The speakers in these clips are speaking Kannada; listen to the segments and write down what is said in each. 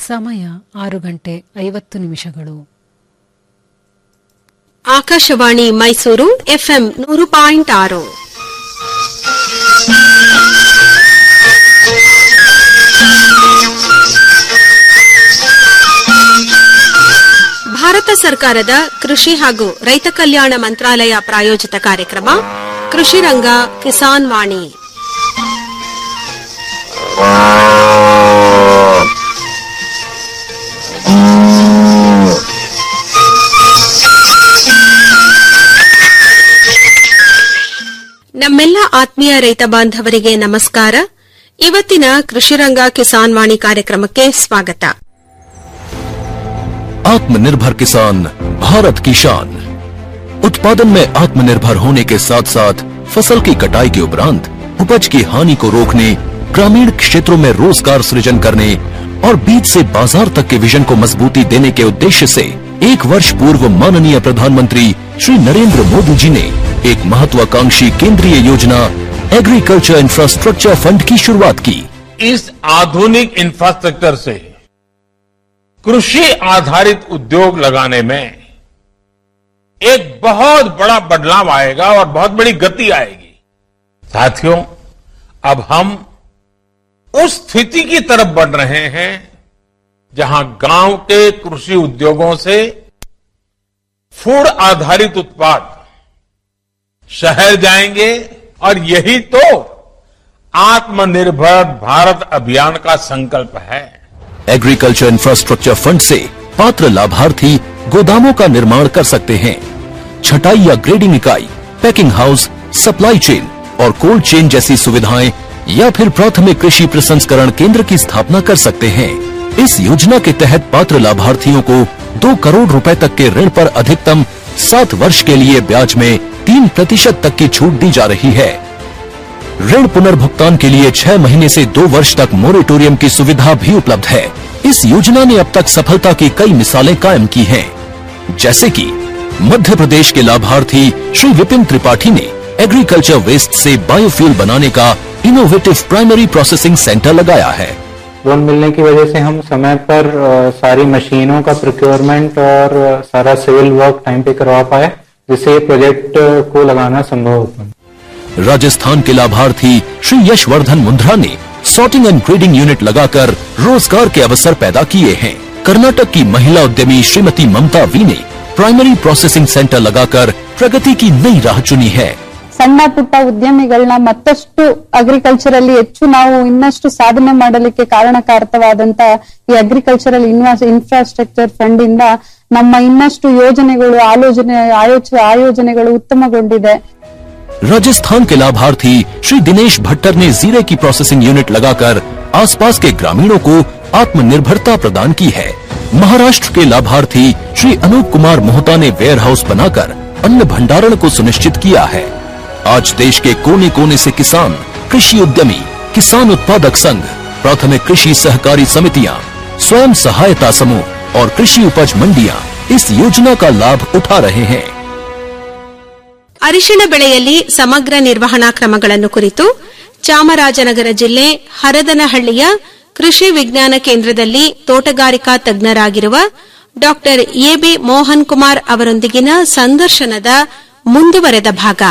ಸಮಯ ಆರು ಗಂಟೆ ಐವತ್ತು ನಿಮಿಷಗಳು ಆಕಾಶವಾಣಿ ಮೈಸೂರು ಎಫ್ಎಂ ನೂರು ಪಾಯಿಂಟ್ ಆರು ಭಾರತ ಸರ್ಕಾರದ ಕೃಷಿ ಹಾಗೂ ರೈತ ಕಲ್ಯಾಣ ಮಂತ್ರಾಲಯ ಪ್ರಾಯೋಜಿತ ಕಾರ್ಯಕ್ರಮ ಕೃಷಿ ರಂಗ ಕಿಸಾನ್ ವಾಣಿ ನಮ್ಮೆಲ್ಲ ಆತ್ಮೀಯ ರೈತ ಬಾಂಧವರಿಗೆ ನಮಸ್ಕಾರ ಇವತ್ತಿನ ಕೃಷಿರಂಗ ಕಿಸಾನ್ ವಾಣಿ ಕಾರ್ಯಕ್ರಮಕ್ಕೆ ಸ್ವಾಗತ आत्मनिर्भर किसान भारत की शान उत्पादन में आत्मनिर्भर होने के साथ साथ फसल की कटाई के उपरांत उपज की हानि को रोकने ग्रामीण क्षेत्रों में रोजगार सृजन करने और बीज से बाजार तक के विजन को मजबूती देने के उद्देश्य से एक वर्ष पूर्व माननीय प्रधानमंत्री श्री नरेंद्र मोदी जी ने एक महत्वाकांक्षी केंद्रीय योजना एग्रीकल्चर इंफ्रास्ट्रक्चर फंड की शुरुआत की इस आधुनिक इंफ्रास्ट्रक्चर से कृषि आधारित उद्योग लगाने में एक बहुत बड़ा बदलाव आएगा और बहुत बड़ी गति आएगी साथियों अब हम उस स्थिति की तरफ बढ़ रहे हैं जहां गांव के कृषि उद्योगों से फूड आधारित उत्पाद शहर जाएंगे और यही तो आत्मनिर्भर भारत अभियान का संकल्प है एग्रीकल्चर इंफ्रास्ट्रक्चर फंड से पात्र लाभार्थी गोदामों का निर्माण कर सकते हैं छटाई या ग्रेडिंग इकाई पैकिंग हाउस सप्लाई चेन और कोल्ड चेन जैसी सुविधाएं या फिर प्राथमिक कृषि प्रसंस्करण केंद्र की स्थापना कर सकते हैं इस योजना के तहत पात्र लाभार्थियों को दो करोड़ रुपए तक के ऋण पर अधिकतम सात वर्ष के लिए ब्याज में तीन प्रतिशत तक की छूट दी जा रही है ऋण पुनर्भुगतान के लिए छह महीने से दो वर्ष तक मोरेटोरियम की सुविधा भी उपलब्ध है इस योजना ने अब तक सफलता की कई मिसालें कायम की हैं, जैसे कि मध्य प्रदेश के लाभार्थी श्री विपिन त्रिपाठी ने एग्रीकल्चर वेस्ट से बायोफ्यूल बनाने का इनोवेटिव प्राइमरी प्रोसेसिंग सेंटर लगाया है लोन मिलने की वजह से हम समय पर अ, सारी मशीनों का प्रोक्योरमेंट और अ, सारा सिविल वर्क टाइम पे करवा पाए जिससे ये प्रोजेक्ट अ, को लगाना संभव हो पाया राजस्थान के लाभार्थी श्री यशवर्धन मुंद्रा ने सॉर्टिंग एंड ग्रेडिंग यूनिट लगाकर रोजगार के अवसर पैदा किए हैं कर्नाटक की महिला उद्यमी श्रीमती ममता वी ने प्राइमरी प्रोसेसिंग सेंटर लगाकर प्रगति की नई राह चुनी है ಸಣ್ಣ ಪುಟ್ಟ ಉದ್ಯಮಿಗಳನ್ನ ಮತ್ತಷ್ಟು ಅಗ್ರಿಕಲ್ಚರ್ ಅಲ್ಲಿ ಹೆಚ್ಚು ನಾವು ಇನ್ನಷ್ಟು ಸಾಧನೆ ಮಾಡಲಿಕ್ಕೆ ಕಾರಣಕಾರಕವಾದಂತ ಈ ಅಗ್ರಿಕಲ್ಚರಲ್ ಇನ್ವಾಸ್ ಇನ್ಫ್ರಾಸ್ಟ್ರಕ್ಚರ್ ಫಂಡ್ ಇಂದ ನಮ್ಮ ಇನ್ನಷ್ಟು ಯೋಜನೆಗಳು ಆಲೋಚನೆ ಆಯೋಚ ಆಯೋಜನೆಗಳು ಉತ್ತಮಗೊಂಡಿದೆ राजस्थान के लाभार्थी श्री दिनेश भट्टर ने जीरे की प्रोसेसिंग यूनिट लगाकर आसपास के ग्रामीणों को आत्मनिर्भरता प्रदान की है महाराष्ट्र के लाभार्थी श्री अनूप कुमार मोहता ने वेयर हाउस बनाकर अन्न भंडारण को सुनिश्चित किया है आज देश के कोने कोने से किसान कृषि उद्यमी किसान उत्पादक संघ प्राथमिक कृषि सहकारी समितियां स्वयं सहायता समूह और कृषि उपज मंडियां इस योजना का लाभ उठा रहे हैं ಅರಿಶಿಣ ಬೆಳೆಯಲ್ಲಿ ಸಮಗ್ರ ನಿರ್ವಹಣಾ ಕ್ರಮಗಳನ್ನು ಕುರಿತು ಚಾಮರಾಜನಗರ ಜಿಲ್ಲೆ ಹರದನಹಳ್ಳಿಯ ಕೃಷಿ ವಿಜ್ಞಾನ ಕೇಂದ್ರದಲ್ಲಿ ತೋಟಗಾರಿಕಾ ತಜ್ಞರಾಗಿರುವ ಡಾ ಎಬಿ ಮೋಹನ್ ಕುಮಾರ್ ಅವರೊಂದಿಗಿನ ಸಂದರ್ಶನದ ಮುಂದುವರೆದ ಭಾಗ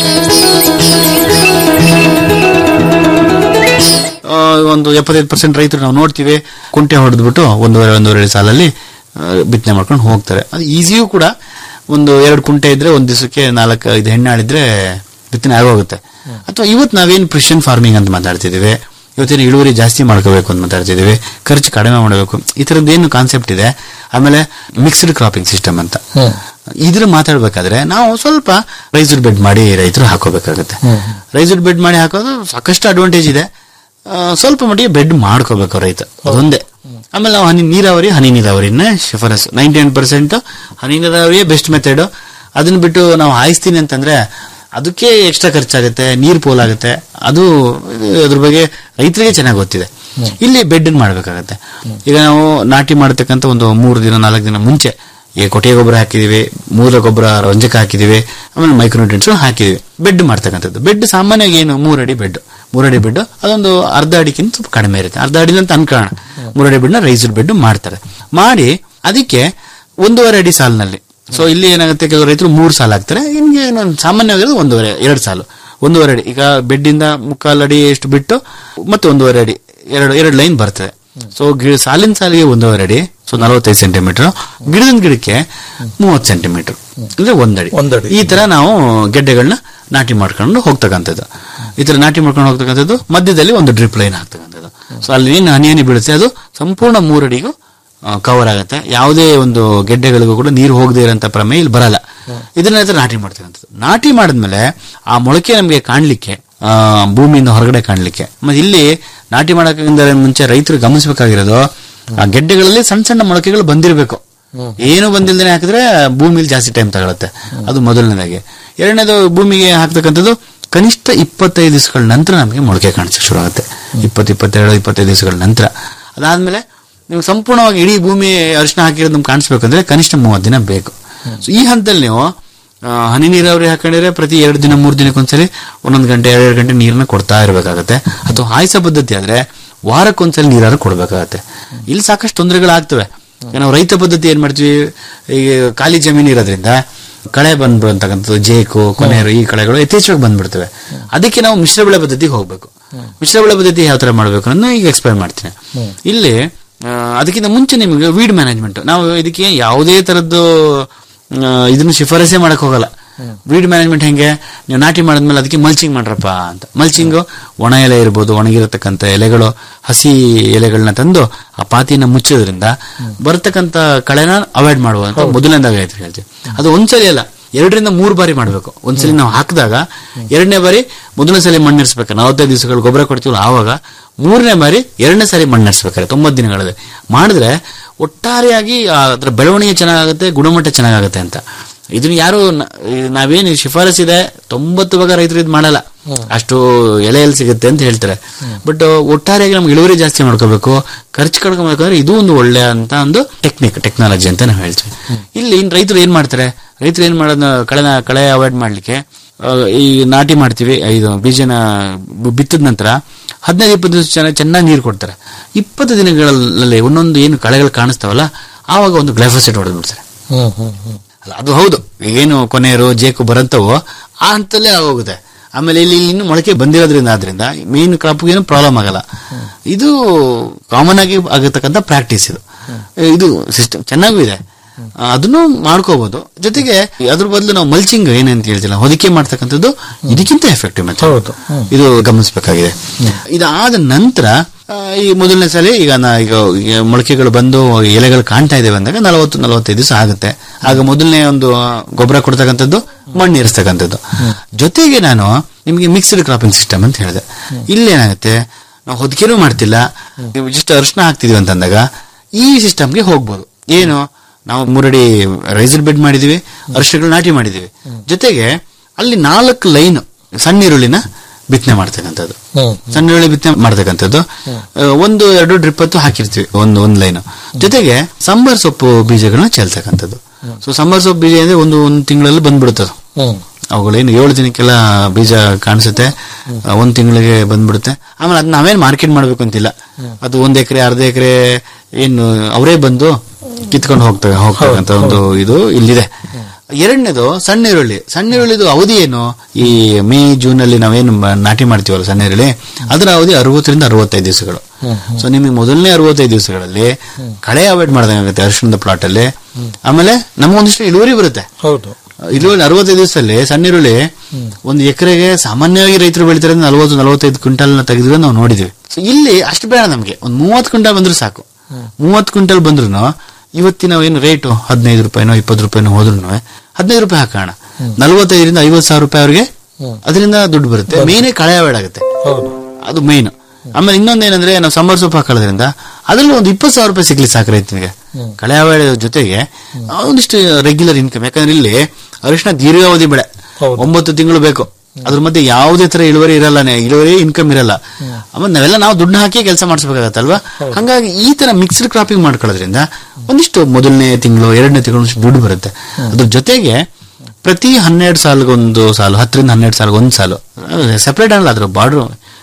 ಆ, ಒಂದು ಎಪ್ಪತ್ತೈದು ಪರ್ಸೆಂಟ್ ರೈತರು ನಾವು ನೋಡ್ತೀವಿ ಕುಂಟೆ ಹೊಡೆದ್ಬಿಟ್ಟು ಒಂದೂವರೆ ಒಂದೂವರೆ ಸಾಲಲ್ಲಿ ಆ, ಬಿತ್ತನೆ ಮಾಡ್ಕೊಂಡು ಹೋಗ್ತಾರೆ ಅದು ಈಸಿಯೂ ಕೂಡ ಒಂದು ಎರಡು ಕುಂಟೆ ಇದ್ರೆ ಒಂದ್ ದಿವಸಕ್ಕೆ ನಾಲ್ಕು ಐದು ಹೆಣ್ಣಾಳಿದ್ರೆ ಬಿತ್ತನೆ ಆಗೋಗುತ್ತೆ ಅಥವಾ ಇವತ್ತು ನಾವೇನು ಪ್ರಿಷನ್ ಫಾರ್ಮಿಂಗ್ ಅಂತ ಮಾತಾಡ್ತಿದ್ದೀವಿ ಇವತ್ತಿನ ಇಳುವರಿ ಜಾಸ್ತಿ ಮಾಡ್ಕೋಬೇಕು ಅಂತ ಮಾತಾಡ್ತಿದ್ದೀವಿ ಖರ್ಚು ಕಡಿಮೆ ಮಾಡಬೇಕು ಈ ಥರದ್ದು ಏನು ಕಾನ್ಸೆಪ್ಟ್ ಇದೆ ಆಮೇಲೆ ಮಿಕ್ಸ್ಡ್ ಕ್ರಾಪಿಂಗ್ ಸಿಸ್ಟಮ್ ಅಂತ ಇದ್ರ ಮಾತಾಡ್ಬೇಕಾದ್ರೆ ನಾವು ಸ್ವಲ್ಪ ರೈಸ್ಡ್ ಬೆಡ್ ಮಾಡಿ ರೈತರು ಹಾಕೋಬೇಕಾಗುತ್ತೆ ರೈಸ್ಡ್ ಬೆಡ್ ಮಾಡಿ ಹಾಕೋದು ಸಾಕಷ್ಟು ಅಡ್ವಾಂಟೇಜ್ ಇದೆ ಆ, ಸ್ವಲ್ಪ ಮಟ್ಟಿಗೆ ಬೆಡ್ ಮಾಡ್ಕೋಬೇಕು ರೈತ ಅದೊಂದೇ ಆಮೇಲೆ ನಾವು ಹನಿ ನೀರಾವರಿ ಹನಿ ನೀರಾವರಿನ ಶಿಫಾರಸ್ ನೈಂಟಿ ನೈನ್ ಪರ್ಸೆಂಟ್ ಹನಿ ನೀರಾವರಿಯೇ ಬೆಸ್ಟ್ ಮೆಥಡ್ ಅದನ್ನ ಬಿಟ್ಟು ನಾವು ಹಾಯಿಸ್ತೀನಿ ಅಂತಂದ್ರೆ ಅದಕ್ಕೆ ಎಕ್ಸ್ಟ್ರಾ ಖರ್ಚಾಗುತ್ತೆ ನೀರು ಪೋಲಾಗುತ್ತೆ ಅದು ಇದು ಅದ್ರ ಬಗ್ಗೆ ರೈತರಿಗೆ ಚೆನ್ನಾಗಿ ಗೊತ್ತಿದೆ ಇಲ್ಲಿ ಬೆಡ್ ಮಾಡ್ಬೇಕಾಗತ್ತೆ ಈಗ ನಾವು ನಾಟಿ ಮಾಡತಕ್ಕಂತ ಒಂದು ಮೂರು ದಿನ ನಾಲ್ಕು ದಿನ ಮುಂಚೆ ಈಗ ಕೊಟ್ಟಿಗೆ ಗೊಬ್ಬರ ಹಾಕಿದೀವಿ ಮೂಲ ಗೊಬ್ಬರ ರಂಜಕ ಹಾಕಿದೀವಿ ಆಮೇಲೆ ಮೈಕ್ರೋನ್ಯೂಟ್ರಿಯನ್ಸ್ ಹಾಕಿದೀವಿ ಬೆಡ್ ಮಾಡ್ತಕ್ಕಂಥದ್ದು ಬೆಡ್ ಸಾಮಾನ್ಯವಾಗಿ ಏನು ಮೂರಡಿ ಬೆಡ್ ಮೂರಡಿ ಬೆಡ್ ಅದೊಂದು ಅರ್ಧ ಅಡಿಗಿಂತ ಸ್ವಲ್ಪ ಕಡಿಮೆ ಇರುತ್ತೆ ಅರ್ಧ ಅಡಿ ಅಂತ ಅನ್ಕೋಣ ಮೂರಡಿ ಬೆಡ್ನ ರೈಸ್ಡ್ ಬೆಡ್ ಮಾಡ್ತಾರೆ ಮಾಡಿ ಅದಕ್ಕೆ ಒಂದೂವರೆ ಅಡಿ ಸಾಲಿನಲ್ಲಿ ಸೊ ಇಲ್ಲಿ ಏನಾಗುತ್ತೆ ಕೆಲವು ರೈತರು ಮೂರು ಸಾಲು ಹಾಕ್ತಾರೆ ನಿಮ್ಗೆ ಇನ್ನೊಂದು ಸಾಮಾನ್ಯವಾಗಿರೋದು ಒಂದೂವರೆ ಎರಡು ಸಾಲು ಒಂದೂವರೆ ಅಡಿ ಈಗ ಬೆಡ್ಡಿಂದ ಮುಕ್ಕಾಲು ಅಡಿ ಎಷ್ಟು ಬಿಟ್ಟು ಮತ್ತೆ ಒಂದೂವರೆ ಅಡಿ ಎರಡು ಎರಡು ಲೈನ್ ಬರ್ತದೆ ಸೊ ಗಿಡ ಸಾಲಿನ ಸಾಲಿಗೆ ಒಂದೂವರೆ ಅಡಿ ಸೊ ನಲವತ್ತೈದು ಸೆಂಟಿಮೀಟರ್ ಗಿಡದಿಂದ ಗಿಡಕ್ಕೆ ಮೂವತ್ತು ಸೆಂಟಿಮೀಟರ್ ಅಂದ್ರೆ ಒಂದಡಿ ಒಂದಡಿ. ಈ ತರ ನಾವು ಗೆಡ್ಡೆಗಳನ್ನ ನಾಟಿ ಮಾಡ್ಕೊಂಡು ಹೋಗ್ತಕ್ಕಂಥದ್ದು ಈ ತರ ನಾಟಿ ಮಾಡ್ಕೊಂಡು ಹೋಗ್ತಕ್ಕಂಥದ್ದು ಮಧ್ಯದಲ್ಲಿ ಒಂದು ಡ್ರಿಪ್ ಲೈನ್ ಹಾಕ್ತಕ್ಕಂಥದ್ದು ಸೊ ಅಲ್ಲಿ ಏನು ಹನಿ ಹನಿ ಬೀಳುತ್ತೆ ಅದು ಸಂಪೂರ್ಣ ಮೂರಡಿಗೂ ಕವರ್ ಆಗುತ್ತೆ ಯಾವುದೇ ಒಂದು ಗೆಡ್ಡೆಗಳಿಗೂ ಕೂಡ ನೀರು ಹೋಗದೇ ಇರೋಂಥ ಪ್ರಮೇಯ ಇಲ್ಲಿ ಬರಲ್ಲ ಇದನ್ನ ಹತ್ರ ನಾಟಿ ಮಾಡ್ತಕ್ಕಂಥದ್ದು ನಾಟಿ ಮಾಡಿದ್ಮೇಲೆ ಆ ಮೊಳಕೆ ನಮಗೆ ಕಾಣ್ಲಿಕ್ಕೆ ಆ, ಭೂಮಿಯಿಂದ ಹೊರಗಡೆ ಕಾಣ್ಲಿಕ್ಕೆ ಮತ್ತೆ ಇಲ್ಲಿ ನಾಟಿ ಮಾಡೋಕ್ಕಿಂತ ಮುಂಚೆ ರೈತರು ಗಮನಿಸಬೇಕಾಗಿರೋದು ಆ ಗೆಡ್ಡೆಗಳಲ್ಲಿ ಸಣ್ಣ ಸಣ್ಣ ಮೊಳಕೆಗಳು ಬಂದಿರಬೇಕು ಏನು ಬಂದಿಲ್ದೇನೆ ಹಾಕಿದ್ರೆ ಭೂಮಿಲಿ ಜಾಸ್ತಿ ಟೈಮ್ ತಗೊಳುತ್ತೆ ಅದು ಮೊದಲನೇದಾಗಿ ಎರಡನೇದು ಭೂಮಿಗೆ ಹಾಕ್ತಕ್ಕಂಥದ್ದು ಕನಿಷ್ಠ ಇಪ್ಪತ್ತೈದು ದಿವಸಗಳ ನಂತರ ನಮಗೆ ಮೊಳಕೆ ಕಾಣಿಸಕ್ಕೆ ಶುರು ಆಗುತ್ತೆ ಇಪ್ಪತ್ತು ಇಪ್ಪತ್ತೆರಡು ಇಪ್ಪತ್ತೈದು ದಿವಸಗಳ ನಂತರ ಅದಾದ್ಮೇಲೆ ನೀವು ಸಂಪೂರ್ಣವಾಗಿ ಇಡೀ ಭೂಮಿ ಅರಿಶಿನ ಹಾಕಿರೋದು ನಮ್ಗೆ ಕಾಣಿಸ್ಬೇಕಂದ್ರೆ ಕನಿಷ್ಠ ಮೂವತ್ತು ದಿನ ಬೇಕು ಸೊ ಈ ಹಂತದಲ್ಲಿ ನೀವು ಆ, ಹನಿ ನೀರಾವರಿ ಹಾಕೊಂಡಿದ್ರೆ ಪ್ರತಿ ಎರಡು ದಿನ ಮೂರು ದಿನಕ್ಕೊಂದ್ಸರಿ ಒಂದೊಂದು ಗಂಟೆ ಎರಡು ಗಂಟೆ ನೀರನ್ನ ಕೊಡ್ತಾ ಇರಬೇಕಾಗತ್ತೆ ಅಥವಾ ಹಾಯಿಸ ಪದ್ಧತಿ ಆದ್ರೆ ವಾರಕ್ಕೊಂದ್ಸಲಿ ನೀರಾರು ಕೊಡಬೇಕಾಗತ್ತೆ ಇಲ್ಲಿ ಸಾಕಷ್ಟು ತೊಂದರೆಗಳಾಗ್ತವೆ ಈಗ ನಾವು ರೈತ ಪದ್ಧತಿ ಏನ್ ಮಾಡ್ತೀವಿ ಈಗ ಖಾಲಿ ಜಮೀನು ಇರೋದ್ರಿಂದ ಕಳೆ ಬಂದ್ಬಿಡತಕ್ಕಂಥದ್ದು ಜೇಕು ಕೊನೆಯರು ಈ ಕಳೆಗಳು ಯಥೇಚ್ಛವಾಗಿ ಬಂದ್ಬಿಡ್ತವೆ ಅದಕ್ಕೆ ನಾವು ಮಿಶ್ರ ಬೆಳೆ ಪದ್ಧತಿಗೆ ಹೋಗ್ಬೇಕು ಮಿಶ್ರ ಬೆಳೆ ಪದ್ಧತಿ ಯಾವ ತರ ಮಾಡ್ಬೇಕು ಅನ್ನೋದನ್ನ ಈಗ ಎಕ್ಸ್ಪ್ಲೈನ್ ಮಾಡ್ತೀನಿ ಇಲ್ಲಿ ಆ, ಅದಕ್ಕಿಂತ ಮುಂಚೆ ನಿಮಗೆ ವೀಡ್ ಮ್ಯಾನೇಜ್ಮೆಂಟ್ ನಾವು ಇದಕ್ಕೆ ಯಾವುದೇ ತರದ್ದು ಆ, ಇದನ್ನು ಶಿಫಾರಸೆ ಮಾಡಕ್ ಹೋಗಲ್ಲ ವೀಡ್ ಮ್ಯಾನೇಜ್ಮೆಂಟ್ ಹೆಂಗೆ ನೀವು ನಾಟಿ ಮಾಡಿದ್ಮೇಲೆ ಅದಕ್ಕೆ ಮಲ್ಚಿಂಗ್ ಮಾಡ್ರಪ್ಪ ಅಂತ ಮಲ್ಚಿಂಗು ಒಣ ಎಲೆ ಇರ್ಬೋದು ಒಣಗಿರತಕ್ಕಂಥ ಎಲೆಗಳು ಹಸಿ ಎಲೆಗಳನ್ನ ತಂದು ಆ ಪಾತಿಯನ್ನ ಮುಚ್ಚೋದ್ರಿಂದ ಬರತಕ್ಕಂತ ಕಳೆನ ಅವಾಯ್ಡ್ ಮಾಡುವಂತ ಮೊದಲನೇದಾಗ ಆಯ್ತು ಹೇಳ್ತೀವಿ ಅದು ಒಂದ್ಸಲಿ ಅಲ್ಲ ಎರಡರಿಂದ ಮೂರು ಬಾರಿ ಮಾಡಬೇಕು ಒಂದ್ಸಲಿ ನಾವು ಹಾಕಿದಾಗ ಎರಡನೇ ಬಾರಿ ಮೊದಲನೇ ಸಲ ಮಣ್ಣಿರ್ಸ್ಬೇಕು ನಲವತ್ತೈದು ದಿವಸಗಳು ಗೊಬ್ಬರ ಕೊಡ್ತೀವಲ್ಲ ಆವಾಗ ಮೂರನೇ ಬಾರಿ ಎರಡನೇ ಸಾರಿ ಮಣ್ಣಿರ್ಸ್ಬೇಕಾದ್ರೆ ತೊಂಬತ್ತು ದಿನಗಳಲ್ಲಿ ಮಾಡಿದ್ರೆ ಒಟ್ಟಾರೆಯಾಗಿ ಆ ಅದ್ರ ಬೆಳವಣಿಗೆ ಚೆನ್ನಾಗಾಗುತ್ತೆ ಗುಣಮಟ್ಟ ಚೆನ್ನಾಗಾಗುತ್ತೆ ಅಂತ ಇದನ್ನ ಯಾರು ನ- ಈ ನಾವೇನು ಶಿಫಾರಸ್ ಇದೆ ತೊಂಬತ್ತು ಭಾಗ ರೈತರು ಇದು ಮಾಡಲ್ಲ ಅಷ್ಟು ಎಲೆ ಎಲ್ಲಿ ಸಿಗುತ್ತೆ ಅಂತ ಹೇಳ್ತಾರೆ ಬಟ್ ಒಟ್ಟಾರೆಯಾಗಿ ನಮ್ಗೆ ಇಳುವರಿ ಜಾಸ್ತಿ ಮಾಡ್ಕೋಬೇಕು ಖರ್ಚು ಕಡ್ಕೊಬೇಕಂದ್ರೆ ಇದು ಒಂದು ಒಳ್ಳೆ ಅಂತ ಒಂದು ಟೆಕ್ನಿಕ್ ಟೆಕ್ನಾಲಜಿ ಅಂತ ನಾವು ಹೇಳ್ತೀವಿ ಇಲ್ಲಿ ಇನ್ ರೈತರು ಏನ್ ಮಾಡ್ತಾರೆ ರೈತರು ಏನ್ ಮಾಡೋದು ಕಳೆನ ಕಳೆ ಅವಾಯ್ಡ್ ಮಾಡ್ಲಿಕ್ಕೆ ಆ, ಈ ನಾಟಿ ಮಾಡ್ತೀವಿ ಇದು ಬೀಜನ ಬಿ- ಬಿತ್ತಿದ ನಂತರ ಹದಿನೈದು ಇಪ್ಪತ್ತು ದಿವಸ ಚೆನ್ನಾಗಿ ಚೆನ್ನಾಗಿ ನೀರು ಕೊಡ್ತಾರೆ ಇಪ್ಪತ್ತು ದಿನಗಳಲ್ಲಿ ಒಂದೊಂದು ಏನು ಕಳೆಗಳು ಕಾಣಿಸ್ತಾವಲ್ಲ ಆವಾಗ ಒಂದು ಗ್ಲೈಫೋಸೇಟ್ ಹೊಡೆದು ಬಿಡ್ತಾರೆ ಹ್ಮ್ ಹ್ಮ್ ಹ್ಮ್ ಅಲ್ಲ ಅದು ಹೌದು ಏನು ಕೊನೆಯರು ಜೇಕು ಬರಂತವೋ ಆ ಹಂತದಲ್ಲೇ ಆಗೋಗುತ್ತೆ ಆಮೇಲೆ ಇಲ್ಲಿ ಇನ್ನು ಮೊಳಕೆ ಬಂದಿರೋದ್ರಿಂದ ಆದ್ರಿಂದ ಮೇನ್ ಕ್ರಾಪ್ ಏನು ಪ್ರಾಬ್ಲಮ್ ಆಗಲ್ಲ ಇದು ಕಾಮನ್ ಆಗಿ ಆಗತಕ್ಕಂಥ ಪ್ರಾಕ್ಟೀಸ್ ಇದು ಇದು ಸಿಸ್ಟಮ್ ಚೆನ್ನಾಗೂ ಇದೆ ಆ, ಅದನ್ನು ಮಾಡ್ಕೋಬಹುದು ಜೊತೆಗೆ ಅದ್ರ ಬದಲು ನಾವು ಮಲ್ಚಿಂಗ್ ಏನಂತ ಹೇಳ್ತಿಲ್ಲ ಹೊದಿಕೆ ಮಾಡ್ತಕ್ಕಂಥದ್ದು ಇದಕ್ಕಿಂತ ಎಫೆಕ್ಟಿವ್ ಮೆಥಡ್ ಹೌದು. ಹ್ಮ್. ಇದು ಗಮನಿಸಬೇಕಾಗಿದೆ ಇದಾದ ನಂತರ ಆ, ಈ ಮೊದಲನೇ ಸಲ ಈಗ ನಾ ಈಗ ಈಗ ಮೊಳಕೆಗಳು ಬಂದು ಎಲೆಗಳು ಕಾಣ್ತಾ ಇದ್ದೇವೆ ಅಂದಾಗ ನಲವತ್ತು ನಲವತ್ತೈದು ದಿವಸ ಆಗುತ್ತೆ ಆಗ ಮೊದಲನೇ ಒಂದು ಗೊಬ್ಬರ ಕೊಡ್ತಕ್ಕಂಥದ್ದು ಮಣ್ಣು ಇರಿಸ್ತಕ್ಕಂಥದ್ದು ಜೊತೆಗೆ ನಾನು ನಿಮಗೆ ಮಿಕ್ಸ್ಡ್ ಕ್ರಾಪಿಂಗ್ ಸಿಸ್ಟಮ್ ಅಂತ ಹೇಳಿದೆ ಇಲ್ಲಿ ಏನಾಗುತ್ತೆ ನಾವು ಹೊದಿಕೆನೂ ಮಾಡ್ತಿಲ್ಲ ಜಸ್ಟ್ ಅರಿಶಿನ ಹಾಕ್ತಿದೀವಿ ಅಂತಂದಾಗ ಈ ಸಿಸ್ಟಮ್ಗೆ ಹೋಗ್ಬೋದು ಏನು ನಾವು ಮೂರಡಿ ರೈಸರ್ ಬೆಡ್ ಮಾಡಿದೀವಿ ಅರಿಶಿನಗಳು ನಾಟಿ ಮಾಡಿದೀವಿ ಜೊತೆಗೆ ಅಲ್ಲಿ ನಾಲ್ಕು ಲೈನ್ ಸಣ್ಣ ಈರುಳ್ಳಿನ ಬಿತ್ತನೆ ಮಾಡ್ತಕ್ಕಂಥದ್ದು ಹ್ಮ್. ಸಣ್ಣ ಈರುಳ್ಳಿ ಬಿತ್ತನೆ ಮಾಡ್ತಕ್ಕಂಥದ್ದು ಆ, ಒಂದು ಎರಡು ಡ್ರಿಪ್ ಹೊತ್ತು ಹಾಕಿರ್ತೀವಿ ಒಂದು ಒಂದು ಲೈನ್ ಜೊತೆಗೆ ಸಾಂಬಾರ್ ಸೊಪ್ಪು ಬೀಜಗಳನ್ನ ಚೆಲ್ತಕ್ಕಂಥದ್ದು ಸೊ ಸಾಂಬಾರ್ ಸೊಪ್ಪು ಬೀಜ ಅಂದ್ರೆ ಒಂದು ಒಂದು ತಿಂಗಳಲ್ಲಿ ಬಂದ್ಬಿಡುತ್ತದು ಹ್ಮ್ ಅವುಗಳೇನು ಏಳು ದಿನಕ್ಕೆಲ್ಲ ಬೀಜ ಕಾಣಿಸುತ್ತೆ ಆ, ಒಂದ್ ತಿಂಗಳಿಗೆ ಬಂದ್ಬಿಡುತ್ತೆ ಆಮೇಲೆ ಅದನ್ನ ನಾವೇನ್ ಮಾರ್ಕೆಟ್ ಮಾಡ್ಬೇಕು ಅಂತಿಲ್ಲ ಅದು ಒಂದ್ ಎಕರೆ ಅರ್ಧ ಎಕರೆ ಏನು ಅವರೇ ಬಂದು ಕಿತ್ಕೊಂಡು ಹೋಗ್ತವೆ ಹೋಗ್ತಕ್ಕಂತ ಒಂದು ಇದು ಇಲ್ಲಿದೆ ಎರಡನೇದು ಸಣ್ಣ ಈರುಳ್ಳಿ ಸಣ್ಣ ಈರುಳ್ಳಿದು ಅವಧಿ ಏನು ಈ ಮೇ ಜೂನ್ ಅಲ್ಲಿ ನಾವೇನು ಮ- ನಾಟಿ ಮಾಡ್ತೀವಲ್ಲ ಸಣ್ಣ ಈರುಳ್ಳಿ ಅದರ ಅವಧಿ ಅರವತ್ತರಿಂದ ಅರವತ್ತೈದು ದಿವಸಗಳು ಸೊ ನಿಮಗೆ ಮೊದಲನೇ ಅರವತ್ತೈದು ದಿವಸಗಳಲ್ಲಿ ಕಳೆ ಅವಾಯ್ಡ್ ಮಾಡ್ದಂಗಾಗುತ್ತೆ ಅರಿಶಿಣದ ಪ್ಲಾಟ್ ಅಲ್ಲಿ ಆಮೇಲೆ ನಮಗೊಂದಿಷ್ಟು ಇಳುವರಿ ಬರುತ್ತೆ ಹೌದು ಇಳುವರಿ ಅರವತ್ತೈದು ದಿವಸದಲ್ಲಿ ಸಣ್ಣ ಈರುಳ್ಳಿ ಒಂದು ಎಕರೆಗೆ ಸಾಮಾನ್ಯವಾಗಿ ರೈತರು ಬೆಳಿತಾರೆ ನಲವತ್ತು ನಲವತ್ತೈದು ಕ್ವಿಂಟಲ್ ತೆಗೆದ್ರೆ ನಾವು ನೋಡಿದ್ವಿ ಸೊ ಇಲ್ಲಿ ಅಷ್ಟು ಬೇಡ ನಮಗೆ ಒಂದು ಮೂವತ್ತು ಕ್ವಿಂಟಲ್ ಬಂದ್ರೆ ಸಾಕು ಮೂವತ್ತು ಕ್ವಿಂಟಲ್ ಬಂದ್ರು ಇವತ್ತಿನ ಏನು ರೇಟು ಹದಿನೈದು ರೂಪಾಯಿನೋ ಇಪ್ಪತ್ತು ರೂಪಾಯಿನೋ ಹೋದ್ರು ಹದಿನೈದು ರೂಪಾಯಿ ಹಾಕೋಣ ನಲವತ್ತೈದರಿಂದ ಐವತ್ತು ಸಾವಿರ ರೂಪಾಯಿ ಅವ್ರಿಗೆ ಅದರಿಂದ ದುಡ್ಡು ಬರುತ್ತೆ ಮೇನೇ ಕಳೆ ಅವಾಯ್ಡ್ ಆಗುತ್ತೆ ಹೌದು ಅದು ಮೇನ್ ಆಮೇಲೆ ಇನ್ನೊಂದೇನಂದ್ರೆ ನಾವು ಸಾಂಬಾರ್ ಸೊಪ್ಪು ಹಾಕೊಳ್ಳೋದ್ರಿಂದ ಅದರಲ್ಲಿ ಒಂದು ಇಪ್ಪತ್ತು ಸಾವಿರ ರೂಪಾಯಿ ಸಿಗ್ಲಿ ಸಾಕು ರೈತನಿಗೆ ಕಳೆ ಅವಾಯ್ಡ್ ಜೊತೆಗೆ ಒಂದಿಷ್ಟು ರೆಗ್ಯುಲರ್ ಇನ್ಕಮ್ ಯಾಕಂದ್ರೆ ಇಲ್ಲಿ ಅರಿಶಿನ ದೀರ್ಘಾವಧಿ ಬೆಳೆ ಹೌದು. ಒಂಬತ್ತು ತಿಂಗಳು ಬೇಕು ಅದ್ರ ಮಧ್ಯೆ ಯಾವುದೇ ತರ ಇಳುವರಿ ಇರಲ್ಲ ಇಳುವರಿ ಇನ್ಕಮ್ ಇರಲ್ಲ ಆಮೇಲೆ ನಾವೆಲ್ಲ ನಾವು ದುಡ್ಡು ಹಾಕಿ ಕೆಲಸ ಮಾಡಿಸ್ಬೇಕಾಗತ್ತಲ್ವಾ ಹಂಗಾಗಿ ಈ ತರ ಮಿಕ್ಸ್ಡ್ ಕ್ರಾಪಿಂಗ್ ಮಾಡ್ಕೊಳ್ಳೋದ್ರಿಂದ ಒಂದಿಷ್ಟು ಮೊದಲನೇ ತಿಂಗಳು ಎರಡನೇ ತಿಂಗಳು ಒಂದಿಷ್ಟು ದುಡ್ಡು ಬರುತ್ತೆ ಅದ್ರ ಜೊತೆಗೆ ಪ್ರತಿ ಹನ್ನೆರಡು ಸಾಲಿಗೊಂದು ಸಾಲು ಹತ್ತರಿಂದ ಹನ್ನೆರಡು ಸಾಲಿಗೆ ಒಂದು ಸಾಲು ಸೆಪರೇಟ್ ಅಲ್ಲ ಅದ್ರ ಬಾರ್ಡ್ರು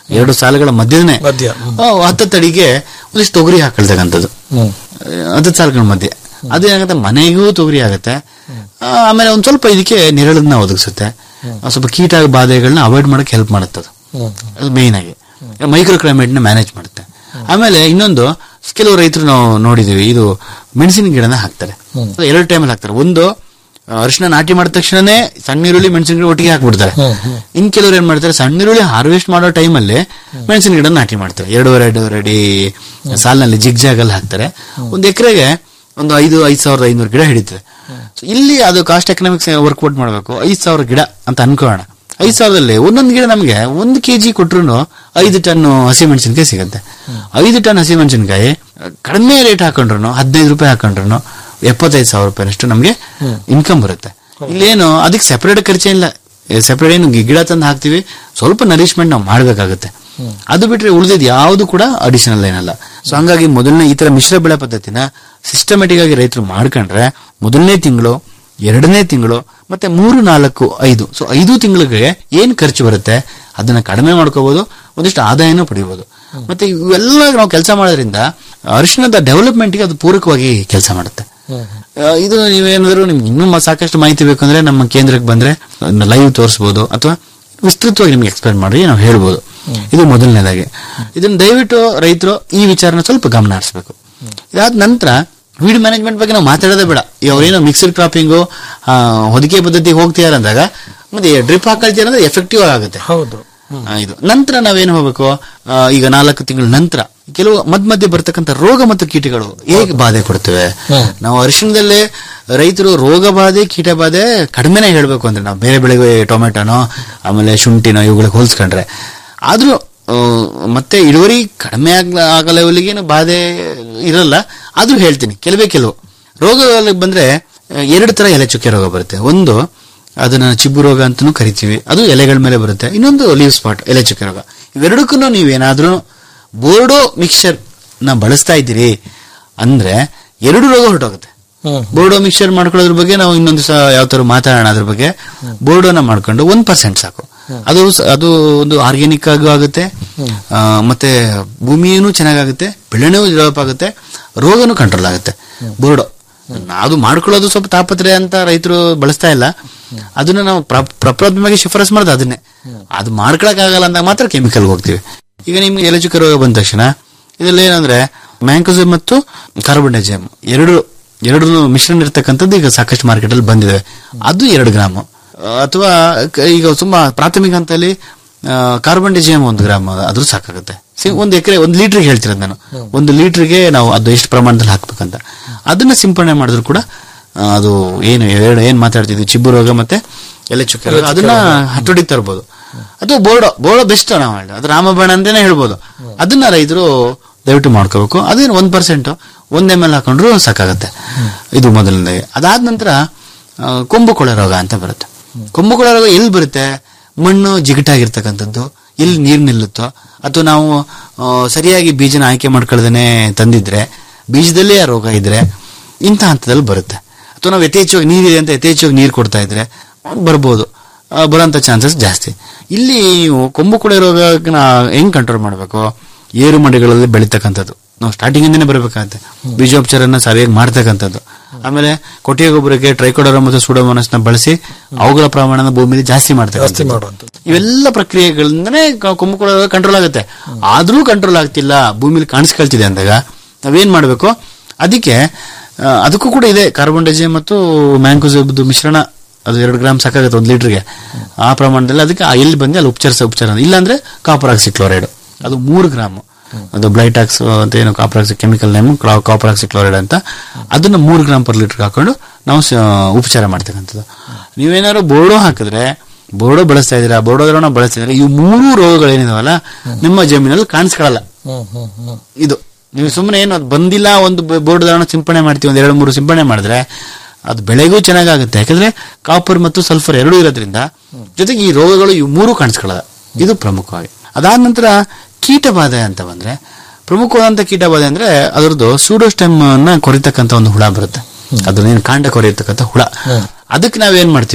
ಎರಡು ಸಾಲುಗಳ ಮಧ್ಯನೇ ಮಧ್ಯ, ಆ, ಹತ್ತತ್ತು ಅಡಿಗೆ ಒಂದಿಷ್ಟು ತೊಗರಿ ಹಾಕೊಳ್ತಕ್ಕಂಥದ್ದು ಹತ್ತತ್ತು ಸಾಲುಗಳ ಮಧ್ಯೆ ಅದೇನಾಗುತ್ತೆ ಮನೆಗೂ ತೊಗರಿ ಆಗುತ್ತೆ ಆ, ಆಮೇಲೆ ಒಂದ್ ಸ್ವಲ್ಪ ಇದಕ್ಕೆ ನೆರಳನ್ನ ಒದಗಿಸುತ್ತೆ ಆ, ಸ್ವಲ್ಪ ಕೀಟ ಬಾಧೆಗಳನ್ನ ಅವಾಯ್ಡ್ ಮಾಡಕ್ಕೆ ಹೆಲ್ಪ್ ಮಾಡುತ್ತೆ ಅದು ಅದು ಮೇನ್ ಆಗಿ ಮೈಕ್ರೋ ಕ್ಲೈಮೇಟ್ ನ ಮ್ಯಾನೇಜ್ ಮಾಡುತ್ತೆ ಆಮೇಲೆ ಇನ್ನೊಂದು ಕೆಲವು ರೈತರು ನಾವು ನೋಡಿದೀವಿ ಇದು ಮೆಣಸಿನ ಗಿಡನ ಹಾಕ್ತಾರೆ ಎರಡು ಟೈಮಲ್ಲಿ ಹಾಕ್ತಾರೆ ಒಂದು ಆ, ಅರಿಶಿನ ನಾಟಿ ಮಾಡಿದ ತಕ್ಷಣನೇ ಸಣ್ಣ ಈರುಳ್ಳಿ ಮೆಣಸಿನ ಗಿಡ ಒಟ್ಟಿಗೆ ಹಾಕ್ಬಿಡ್ತಾರೆ ಇನ್ ಕೆಲವರು ಏನ್ ಮಾಡ್ತಾರೆ ಸಣ್ಣ ಈರುಳ್ಳಿ ಹಾರ್ವೆಸ್ಟ್ ಮಾಡೋ ಟೈಮಲ್ಲಿ ಮೆಣಸಿನ ಗಿಡ ನಾಟಿ ಮಾಡ್ತಾರೆ ಎರಡೂವರೆ ಎರಡೂವರೆ ಅಡಿ ಸಾಲಿನಲ್ಲಿ ಜಿಗ್ ಜಾಗಲ್ಲಿ ಹಾಕ್ತಾರೆ ಒಂದು ಎಕರೆಗೆ ಒಂದು ಐದು ಐದು ಸಾವಿರದ ಐನೂರು ಗಿಡ ಹಿಡಿತದೆ So ಇಲ್ಲಿ ಅದು ಕಾಸ್ಟ್ ಎಕನಾಮಿಕ್ಸ್ ವರ್ಕೌಟ್ ಮಾಡಬೇಕು ಐದು ಸಾವಿರ ಗಿಡ ಅಂತ ಅನ್ಕೋಣ ಐದು ಸಾವಿರದಲ್ಲಿ ಒಂದೊಂದು ಗಿಡ ನಮಗೆ ಒಂದು ಕೆಜಿ ಕೊಟ್ರು ಐದು ಟನ್ ಹಸಿಮೆಣಸಿನಕಾಯಿ ಸಿಗುತ್ತೆ ಐದು ಟನ್ ಹಸಿಮೆಣಸಿನಕಾಯಿ ಕಡಿಮೆ ರೇಟ್ ಹಾಕೊಂಡ್ರು ಹದಿನೈದು ರೂಪಾಯಿ ಹಾಕೊಂಡ್ರು ಎಪ್ಪತ್ತೈದು ಸಾವಿರ ರೂಪಾಯಿನಷ್ಟು ನಮಗೆ ಇನ್ಕಮ್ ಬರುತ್ತೆ ಇಲ್ಲೇನು ಅದಕ್ಕೆ ಸೆಪರೇಟ್ ಖರ್ಚೇನಿಲ್ಲ ಸೆಪರೇಟ್ ಏನು ಗಿ- ಗಿಡ ತಂದು ಹಾಕ್ತಿವಿ ಸ್ವಲ್ಪ ನರಿಶ್ಮೆಂಟ್ ನಾವು ಮಾಡಬೇಕಾಗುತ್ತೆ ಅದು ಬಿಟ್ರೆ ಉಳಿದಿದ್ದು ಯಾವುದು ಕೂಡ ಅಡಿಷನಲ್ ಏನಲ್ಲ ಸೊ ಹಂಗಾಗಿ ಮೊದಲನೇ ಈ ತರ ಮಿಶ್ರ ಬೆಳೆ ಪದ್ಧತಿನ ಸಿಸ್ಟಮೆಟಿಕ್ ಆಗಿ ರೈತರು ಮಾಡ್ಕೊಂಡ್ರೆ ಮೊದಲನೇ ತಿಂಗಳು ಎರಡನೇ ತಿಂಗಳು ಮತ್ತೆ ಮೂರು ನಾಲ್ಕು ಐದು ಸೊ ಐದು ತಿಂಗಳಿಗೆ ಏನ್ ಖರ್ಚು ಬರುತ್ತೆ ಅದನ್ನ ಕಡಿಮೆ ಮಾಡ್ಕೋಬಹುದು ಒಂದಿಷ್ಟು ಆದಾಯನೂ ಪಡಿಬಹುದು ಮತ್ತೆ ಇವೆಲ್ಲ ನಾವು ಕೆಲಸ ಮಾಡೋದ್ರಿಂದ ಅರಿಶಿಣದ ಡೆವಲಪ್ಮೆಂಟ್ಗೆ ಅದು ಪೂರಕವಾಗಿ ಕೆಲಸ ಮಾಡುತ್ತೆ ಆ, ಇದು ನೀವೇನಾದ್ರು ನಿಮ್ಗೆ ಇನ್ನೂ ಮ- ಸಾಕಷ್ಟು ಮಾಹಿತಿ ಬೇಕಂದ್ರೆ ನಮ್ಮ ಕೇಂದ್ರಕ್ಕೆ ಬಂದ್ರೆ ಲೈವ್ ತೋರಿಸಬಹುದು ಅಥವಾ ವಿಸ್ತೃತವಾಗಿ ನಿಮ್ಗೆ ಎಕ್ಸ್ಪ್ಲೇನ್ ಮಾಡಿ ನಾವು ಹೇಳ್ಬೋದು ಇದು ಮೊದಲನೇದಾಗಿ ಇದನ್ನ ದಯವಿಟ್ಟು ರೈತರು ಈ ವಿಚಾರನ ಸ್ವಲ್ಪ ಗಮನ ಹರಿಸಬೇಕು ಇದಾದ ನಂತರ ವೀಡ್ ಮ್ಯಾನೇಜ್ಮೆಂಟ್ ಬಗ್ಗೆ ನಾವು ಮಾತಾಡೋದೇ ಬೇಡ ಈ ಅವ್ರೇನೋ ಮಿಕ್ಸರ್ ಕ್ರಾಪಿಂಗು ಹೊದಿಕೆ ಪದ್ಧತಿಗೆ ಹೋಗ್ತೀಯಾರ ಅಂದಾಗ ಮತ್ತೆ ಡ್ರಿಪ್ ಹಾಕೊಳ್ತೀರ ಅಂದ್ರೆ ಎಫೆಕ್ಟಿವ್ ಆಗುತ್ತೆ ಹೌದು ಆ, ಇದು ನಂತರ ನಾವೇನು ಹೋಗ್ಬೇಕು ಆ, ಈಗ ನಾಲ್ಕು ತಿಂಗಳ ನಂತರ ಕೆಲವು ಮಧ್ಯ ಮಧ್ಯೆ ಬರ್ತಕ್ಕಂಥ ರೋಗ ಮತ್ತು ಕೀಟಗಳು ಹೇಗೆ ಬಾಧೆ ಕೊಡ್ತವೆ ನಾವು ಅರಿಶಿಣದಲ್ಲೇ ರೈತರು ರೋಗ ಬಾಧೆ ಕೀಟ ಬಾಧೆ ಕಡಿಮೆನೇ ಹೇಳ್ಬೇಕು ಅಂದ್ರೆ ನಾವು ಬೇರೆ ಬೆಳೆಗೆ ಟೊಮೆಟೊನೋ ಆಮೇಲೆ ಶುಂಠಿನೋ ಇವುಗಳಿಗೆ ಹೋಲಿಸ್ಕೊಂಡ್ರೆ ಆದ್ರೂ ಆ, ಮತ್ತೆ ಇಳುವರಿ ಕಡಿಮೆ ಆಗ ಆಗೋ ಲೆವೆಲ್ಗೇನು ಬಾಧೆ ಇರಲ್ಲ ಆದ್ರೂ ಹೇಳ್ತೀನಿ ಕೆಲವೇ ಕೆಲವು ರೋಗ ಬಂದ್ರೆ ಆ, ಎರಡು ತರ ಎಲೆ ಚುಕ್ಕೆ ರೋಗ ಬರುತ್ತೆ ಒಂದು ಅದನ್ನ ಚಿಬ್ಬು ರೋಗ ಅಂತಾನೂ ಕರಿತೀವಿ ಅದು ಎಲೆಗಳ ಮೇಲೆ ಬರುತ್ತೆ ಇನ್ನೊಂದು ಲೀವ್ ಸ್ಪಾಟ್ ಎಲೆ ಚುಕ್ಕೆ ರೋಗ ಇವೆರಡಕ್ಕೂ ನೀವೇನಾದ್ರೂ ಬೋರ್ಡೋ ಮಿಕ್ಸರ್ ನ ಬಳಸ್ತಾ ಇದ್ದೀರಿ ಅಂದ್ರೆ ಎರಡು ರೋಗ ಹೊರಟೋಗುತ್ತೆ ಬೋರ್ಡೋ ಮಿಕ್ಸರ್ ಮಾಡ್ಕೊಳ್ಳೋದ್ರ ಬಗ್ಗೆ ನಾವು ಇನ್ನೊಂದು ದಿವಸ ಯಾವ ತರ ಮಾತಾಡೋಣ ಅದ್ರ ಬಗ್ಗೆ ಬೋರ್ಡೋನ ಮಾಡ್ಕೊಂಡು ಒಂದ್ ಪರ್ಸೆಂಟ್ ಸಾಕು ಅದು ಸ- ಅದು ಒಂದು ಆರ್ಗ್ಯಾನಿಕ್ ಆಗೂ ಆಗುತ್ತೆ ಆ, ಮತ್ತೆ ಭೂಮಿಯೂ ಚೆನ್ನಾಗಾಗುತ್ತೆ ಬೆಳೆನೂ ಡೆವಲಪ್ ಆಗುತ್ತೆ ರೋಗನೂ ಕಂಟ್ರೋಲ್ ಆಗುತ್ತೆ ಬೋರ್ಡೋ ಅದು ಮಾಡ್ಕೊಳ್ಳೋದು ಸ್ವಲ್ಪ ತಾಪತ್ರೆ ಅಂತ ರೈತರು ಬಳಸ್ತಾ ಇಲ್ಲ ಅದನ್ನ ನಾವು ಪ್ರ- ಪ್ರಪ್ರಥಮವಾಗಿ ಶಿಫಾರಸ್ ಮಾಡೋದು ಅದನ್ನೇ ಅದು ಮಾಡ್ಕೊಳಕ್ ಆಗಲ್ಲ ಅಂದಾಗ ಮಾತ್ರ ಕೆಮಿಕಲ್ ಹೋಗ್ತೀವಿ ಈಗ ನಿಮ್ಗೆ ಎಲೆಚುಕ ರೋಗ ಬಂದ ತಕ್ಷಣ ಇದರಲ್ಲಿ ಏನಂದ್ರೆ ಮ್ಯಾಂಕೋಸಿಮ್ ಮತ್ತು ಕಾರ್ಬೊಂಡೈಜಮ್ ಎರಡು ಎರಡು ಮಿಶ್ರಣ ಇರ್ತಕ್ಕಂಥದ್ದು ಈಗ ಸಾಕಷ್ಟು ಮಾರ್ಕೆಟ್ ಅಲ್ಲಿ ಬಂದಿದೆ ಅದು ಎರಡು ಗ್ರಾಮ್ ಅಥವಾ ಕ- ಈಗ ತುಂಬಾ ಪ್ರಾಥಮಿಕ ಹಂತದಲ್ಲಿ ಕಾರ್ಬನ್ ಡಿಜಿಯಮ್ ಒಂದು ಗ್ರಾಮ್ ಅದ್ರೂ ಸಾಕಾಗುತ್ತೆ ಸಿ- ಒಂದು ಎಕರೆ ಒಂದು ಲೀಟರ್ಗೆ ಹೇಳ್ತಿರೋದು ನಾನು ಒಂದು ಲೀಟರ್ಗೆ ನಾವು ಅದು ಎಷ್ಟು ಪ್ರಮಾಣದಲ್ಲಿ ಹಾಕ್ಬೇಕಂತ ಅದನ್ನ ಸಿಂಪಡಣೆ ಮಾಡಿದ್ರು ಕೂಡ ಆ, ಅದು ಏನು ಎರಡು ಏನ್ ಮಾತಾಡ್ತಿದ್ವಿ ಚಿಬ್ಬು ರೋಗ ಮತ್ತೆ ಎಲೆ ಚುಕ್ಕೆ ರೋಗ ಅದನ್ನ ಹತೋಟಿಗೆ ತರ್ಬೋದು ಅದು ಬೋರ್ಡೋ ಬೋರ್ಡೋ ಬೆಸ್ಟ್ ನಾವು ಹೇಳಿ ಅದು ರಾಮಬಾಣ ಅಂತಾನೆ ಹೇಳ್ಬೋದು ಅದನ್ನ ರೈತರು ದಯವಿಟ್ಟು ಮಾಡ್ಕೋಬೇಕು ಅದೇನು ಒಂದ್ ಪರ್ಸೆಂಟ್ ಒಂದ್ ಎಮ್ ಎಲ್ ಹಾಕೊಂಡ್ರು ಸಾಕಾಗತ್ತೆ ಇದು ಮೊದಲನೇ ಅದಾದ ನಂತರ ಆ, ಕೊಂಬು ಕೊಳೆ ರೋಗ ಅಂತ ಬರುತ್ತೆ ಕೊಂಬು ಕೊಳೆ ರೋಗ ಎಲ್ಲಿ ಬರುತ್ತೆ ಮಣ್ಣು ಜಿಗಟಾಗಿರ್ತಕ್ಕಂಥದ್ದು ಎಲ್ಲಿ ನೀರು ನಿಲ್ಲುತ್ತೋ ಅಥವಾ ನಾವು ಆ, ಸರಿಯಾಗಿ ಬೀಜನ ಆಯ್ಕೆ ಮಾಡ್ಕೊಳ್ದೇನೆ ತಂದಿದ್ರೆ ಬೀಜದಲ್ಲೇ ಆ ರೋಗ ಇದ್ರೆ ಇಂಥ ಹಂತದಲ್ಲಿ ಬರುತ್ತೆ ಅಥವಾ ನಾವು ಯಥೇಚ್ಛವಾಗಿ ನೀರಿದೆ ಅಂತ ಯಥೇಚ್ಛವಾಗಿ ನೀರು ಕೊಡ್ತಾ ಇದ್ರೆ ಬರ್ಬೋದು ಆ, ಬರೋಂಥ ಚಾನ್ಸಸ್ ಜಾಸ್ತಿ ಇಲ್ಲಿ ನೀವು ಕೊಂಬು ಕೊಳೆ ರೋಗನ ಹೆಂಗ್ ಕಂಟ್ರೋಲ್ ಮಾಡಬೇಕು ಏರು ಮಡಿಗಳಲ್ಲಿ ಬೆಳೀತಕ್ಕಂಥದ್ದು ನಾವು ಸ್ಟಾರ್ಟಿಂಗ್ ಇಂದನೇ ಬರಬೇಕಾಗತ್ತೆ ಬೀಜೋಪಚಾರನ ಸರಿಯಾಗಿ ಮಾಡ್ತಕ್ಕಂಥದ್ದು ಆಮೇಲೆ ಕೊಟ್ಟಿಗೆ ಗೊಬ್ಬರಕ್ಕೆ ಟ್ರೈಕೋಡರ ಮತ್ತು ಸೂಡೋಮೋನಸ್ ನ ಬಳಸಿ ಅವುಗಳ ಪ್ರಮಾಣನ ಭೂಮಿಲಿ ಜಾಸ್ತಿ ಮಾಡ್ತಕ್ಕಂಥದ್ದು ಮಾಡುವಂಥದ್ದು. ಇವೆಲ್ಲ ಪ್ರಕ್ರಿಯೆಗಳಿಂದನೇ ಕ- ಕೊಂಬು ಕೊಳೆ ರೋಗ ಕಂಟ್ರೋಲ್ ಆಗುತ್ತೆ ಆದ್ರೂ ಕಂಟ್ರೋಲ್ ಆಗ್ತಿಲ್ಲ ಭೂಮಿಲಿ ಕಾಣಿಸ್ಕೊಳ್ತಿದೆ ಅಂದಾಗ ನಾವೇನ್ ಮಾಡ್ಬೇಕು ಅದಕ್ಕೆ ಆ, ಅದಕ್ಕೂ ಕೂಡ ಇದೆ ಕಾರ್ಬನ್ ಡೈಜಿಯಮ್ ಮತ್ತು ಮ್ಯಾಂಕೋಸಬ್ದು ಮಿಶ್ರಣ ಅದು ಎರಡು ಗ್ರಾಮ್ ಸಾಕಾಗುತ್ತೆ ಒಂದು ಲೀಟರ್ಗೆ ಆ ಪ್ರಮಾಣದಲ್ಲಿ ಅದಕ್ಕೆ ಆ ಎಲ್ಲಿ ಬಂದು ಅಲ್ಲಿ ಉಪಚರಿಸ ಉಪಚಾರ ಇಲ್ಲಾಂದ್ರೆ ಕಾಪರ್ ಆಕ್ಸಿ ಕ್ಲೋರೈಡ್ ಅದು ಮೂರು ಗ್ರಾಮ್ ಅದು ಬ್ಲೈಟಾಕ್ಸ್ ಅಂತ ಏನು copper oxy chemical name copper oxychloride ಅಂತ ಅದನ್ನ ಮೂರು ಗ್ರಾಮ್ ಪರ್ ಲೀಟರ್ ಹಾಕೊಂಡು ನಾವು ಸ- ಉಪಚಾರ ಮಾಡ್ತಕ್ಕಂಥದ್ದು ನೀವೇನಾದ್ರು ಬೋರ್ಡೋ ಹಾಕಿದ್ರೆ ಬೋರ್ಡೋ ಬಳಸ್ತಾ ಇದ್ದೀರಾ ಬೋರ್ಡೋ ದ್ರಾವಣ ಬಳಸ್ತಾ ಇದ್ದೀರಾ ಈ ಮೂರು ರೋಗಗಳೇನಿದಾವಲ್ಲ ನಿಮ್ಮ ಜಮೀನಲ್ಲಿ ಕಾಣಿಸ್ಕೊಳ್ಳಲ್ಲ ಇದು ನೀವು ಸುಮ್ಮನೆ ಏನು ಅದು ಬಂದಿಲ್ಲ ಒಂದು ಬ- ಬೋರ್ಡ್ ದ್ರಾವಣ ಸಿಂಪಡಣೆ ಮಾಡ್ತೀವಿ ಒಂದ್ ಎರಡು ಮೂರು ಸಿಂಪಡಣೆ ಮಾಡಿದ್ರೆ ಅದು ಬೆಳೆಗೂ ಚೆನ್ನಾಗಾಗುತ್ತೆ ಯಾಕಂದ್ರೆ ಕಾಪರ್ ಮತ್ತು ಸಲ್ಫರ್ ಎರಡೂ ಇರೋದ್ರಿಂದ ಜೊತೆಗೆ ಈ ರೋಗಗಳು ಈ ಮೂರು ಕಾಣಿಸ್ಕೊಳ್ಳಲ್ಲ ಇದು ಪ್ರಮುಖವಾಗಿ ಅದಾದ ನಂತರ ಕೀಟಬಾಧೆ ಅಂತ ಬಂದ್ರೆ ಪ್ರಮುಖವಾದಂತ ಕೀಟಬಾಧೆ ಅಂದ್ರೆ ಅದರದ್ದು ಸೂಡೋಸ್ಟೆಮ್ ಅನ್ನ ಕೊರಿತಕ್ಕಂತ ಒಂದು ಹುಳ ಬರುತ್ತೆ ಅದನ್ನೇನು ಕಾಂಡ ಕೊರಿಯತಕ್ಕಂತ ಹುಳ ಅದಕ್ಕೆ ನಾವೇನ್ ಮಾಡ್ತೀವಿ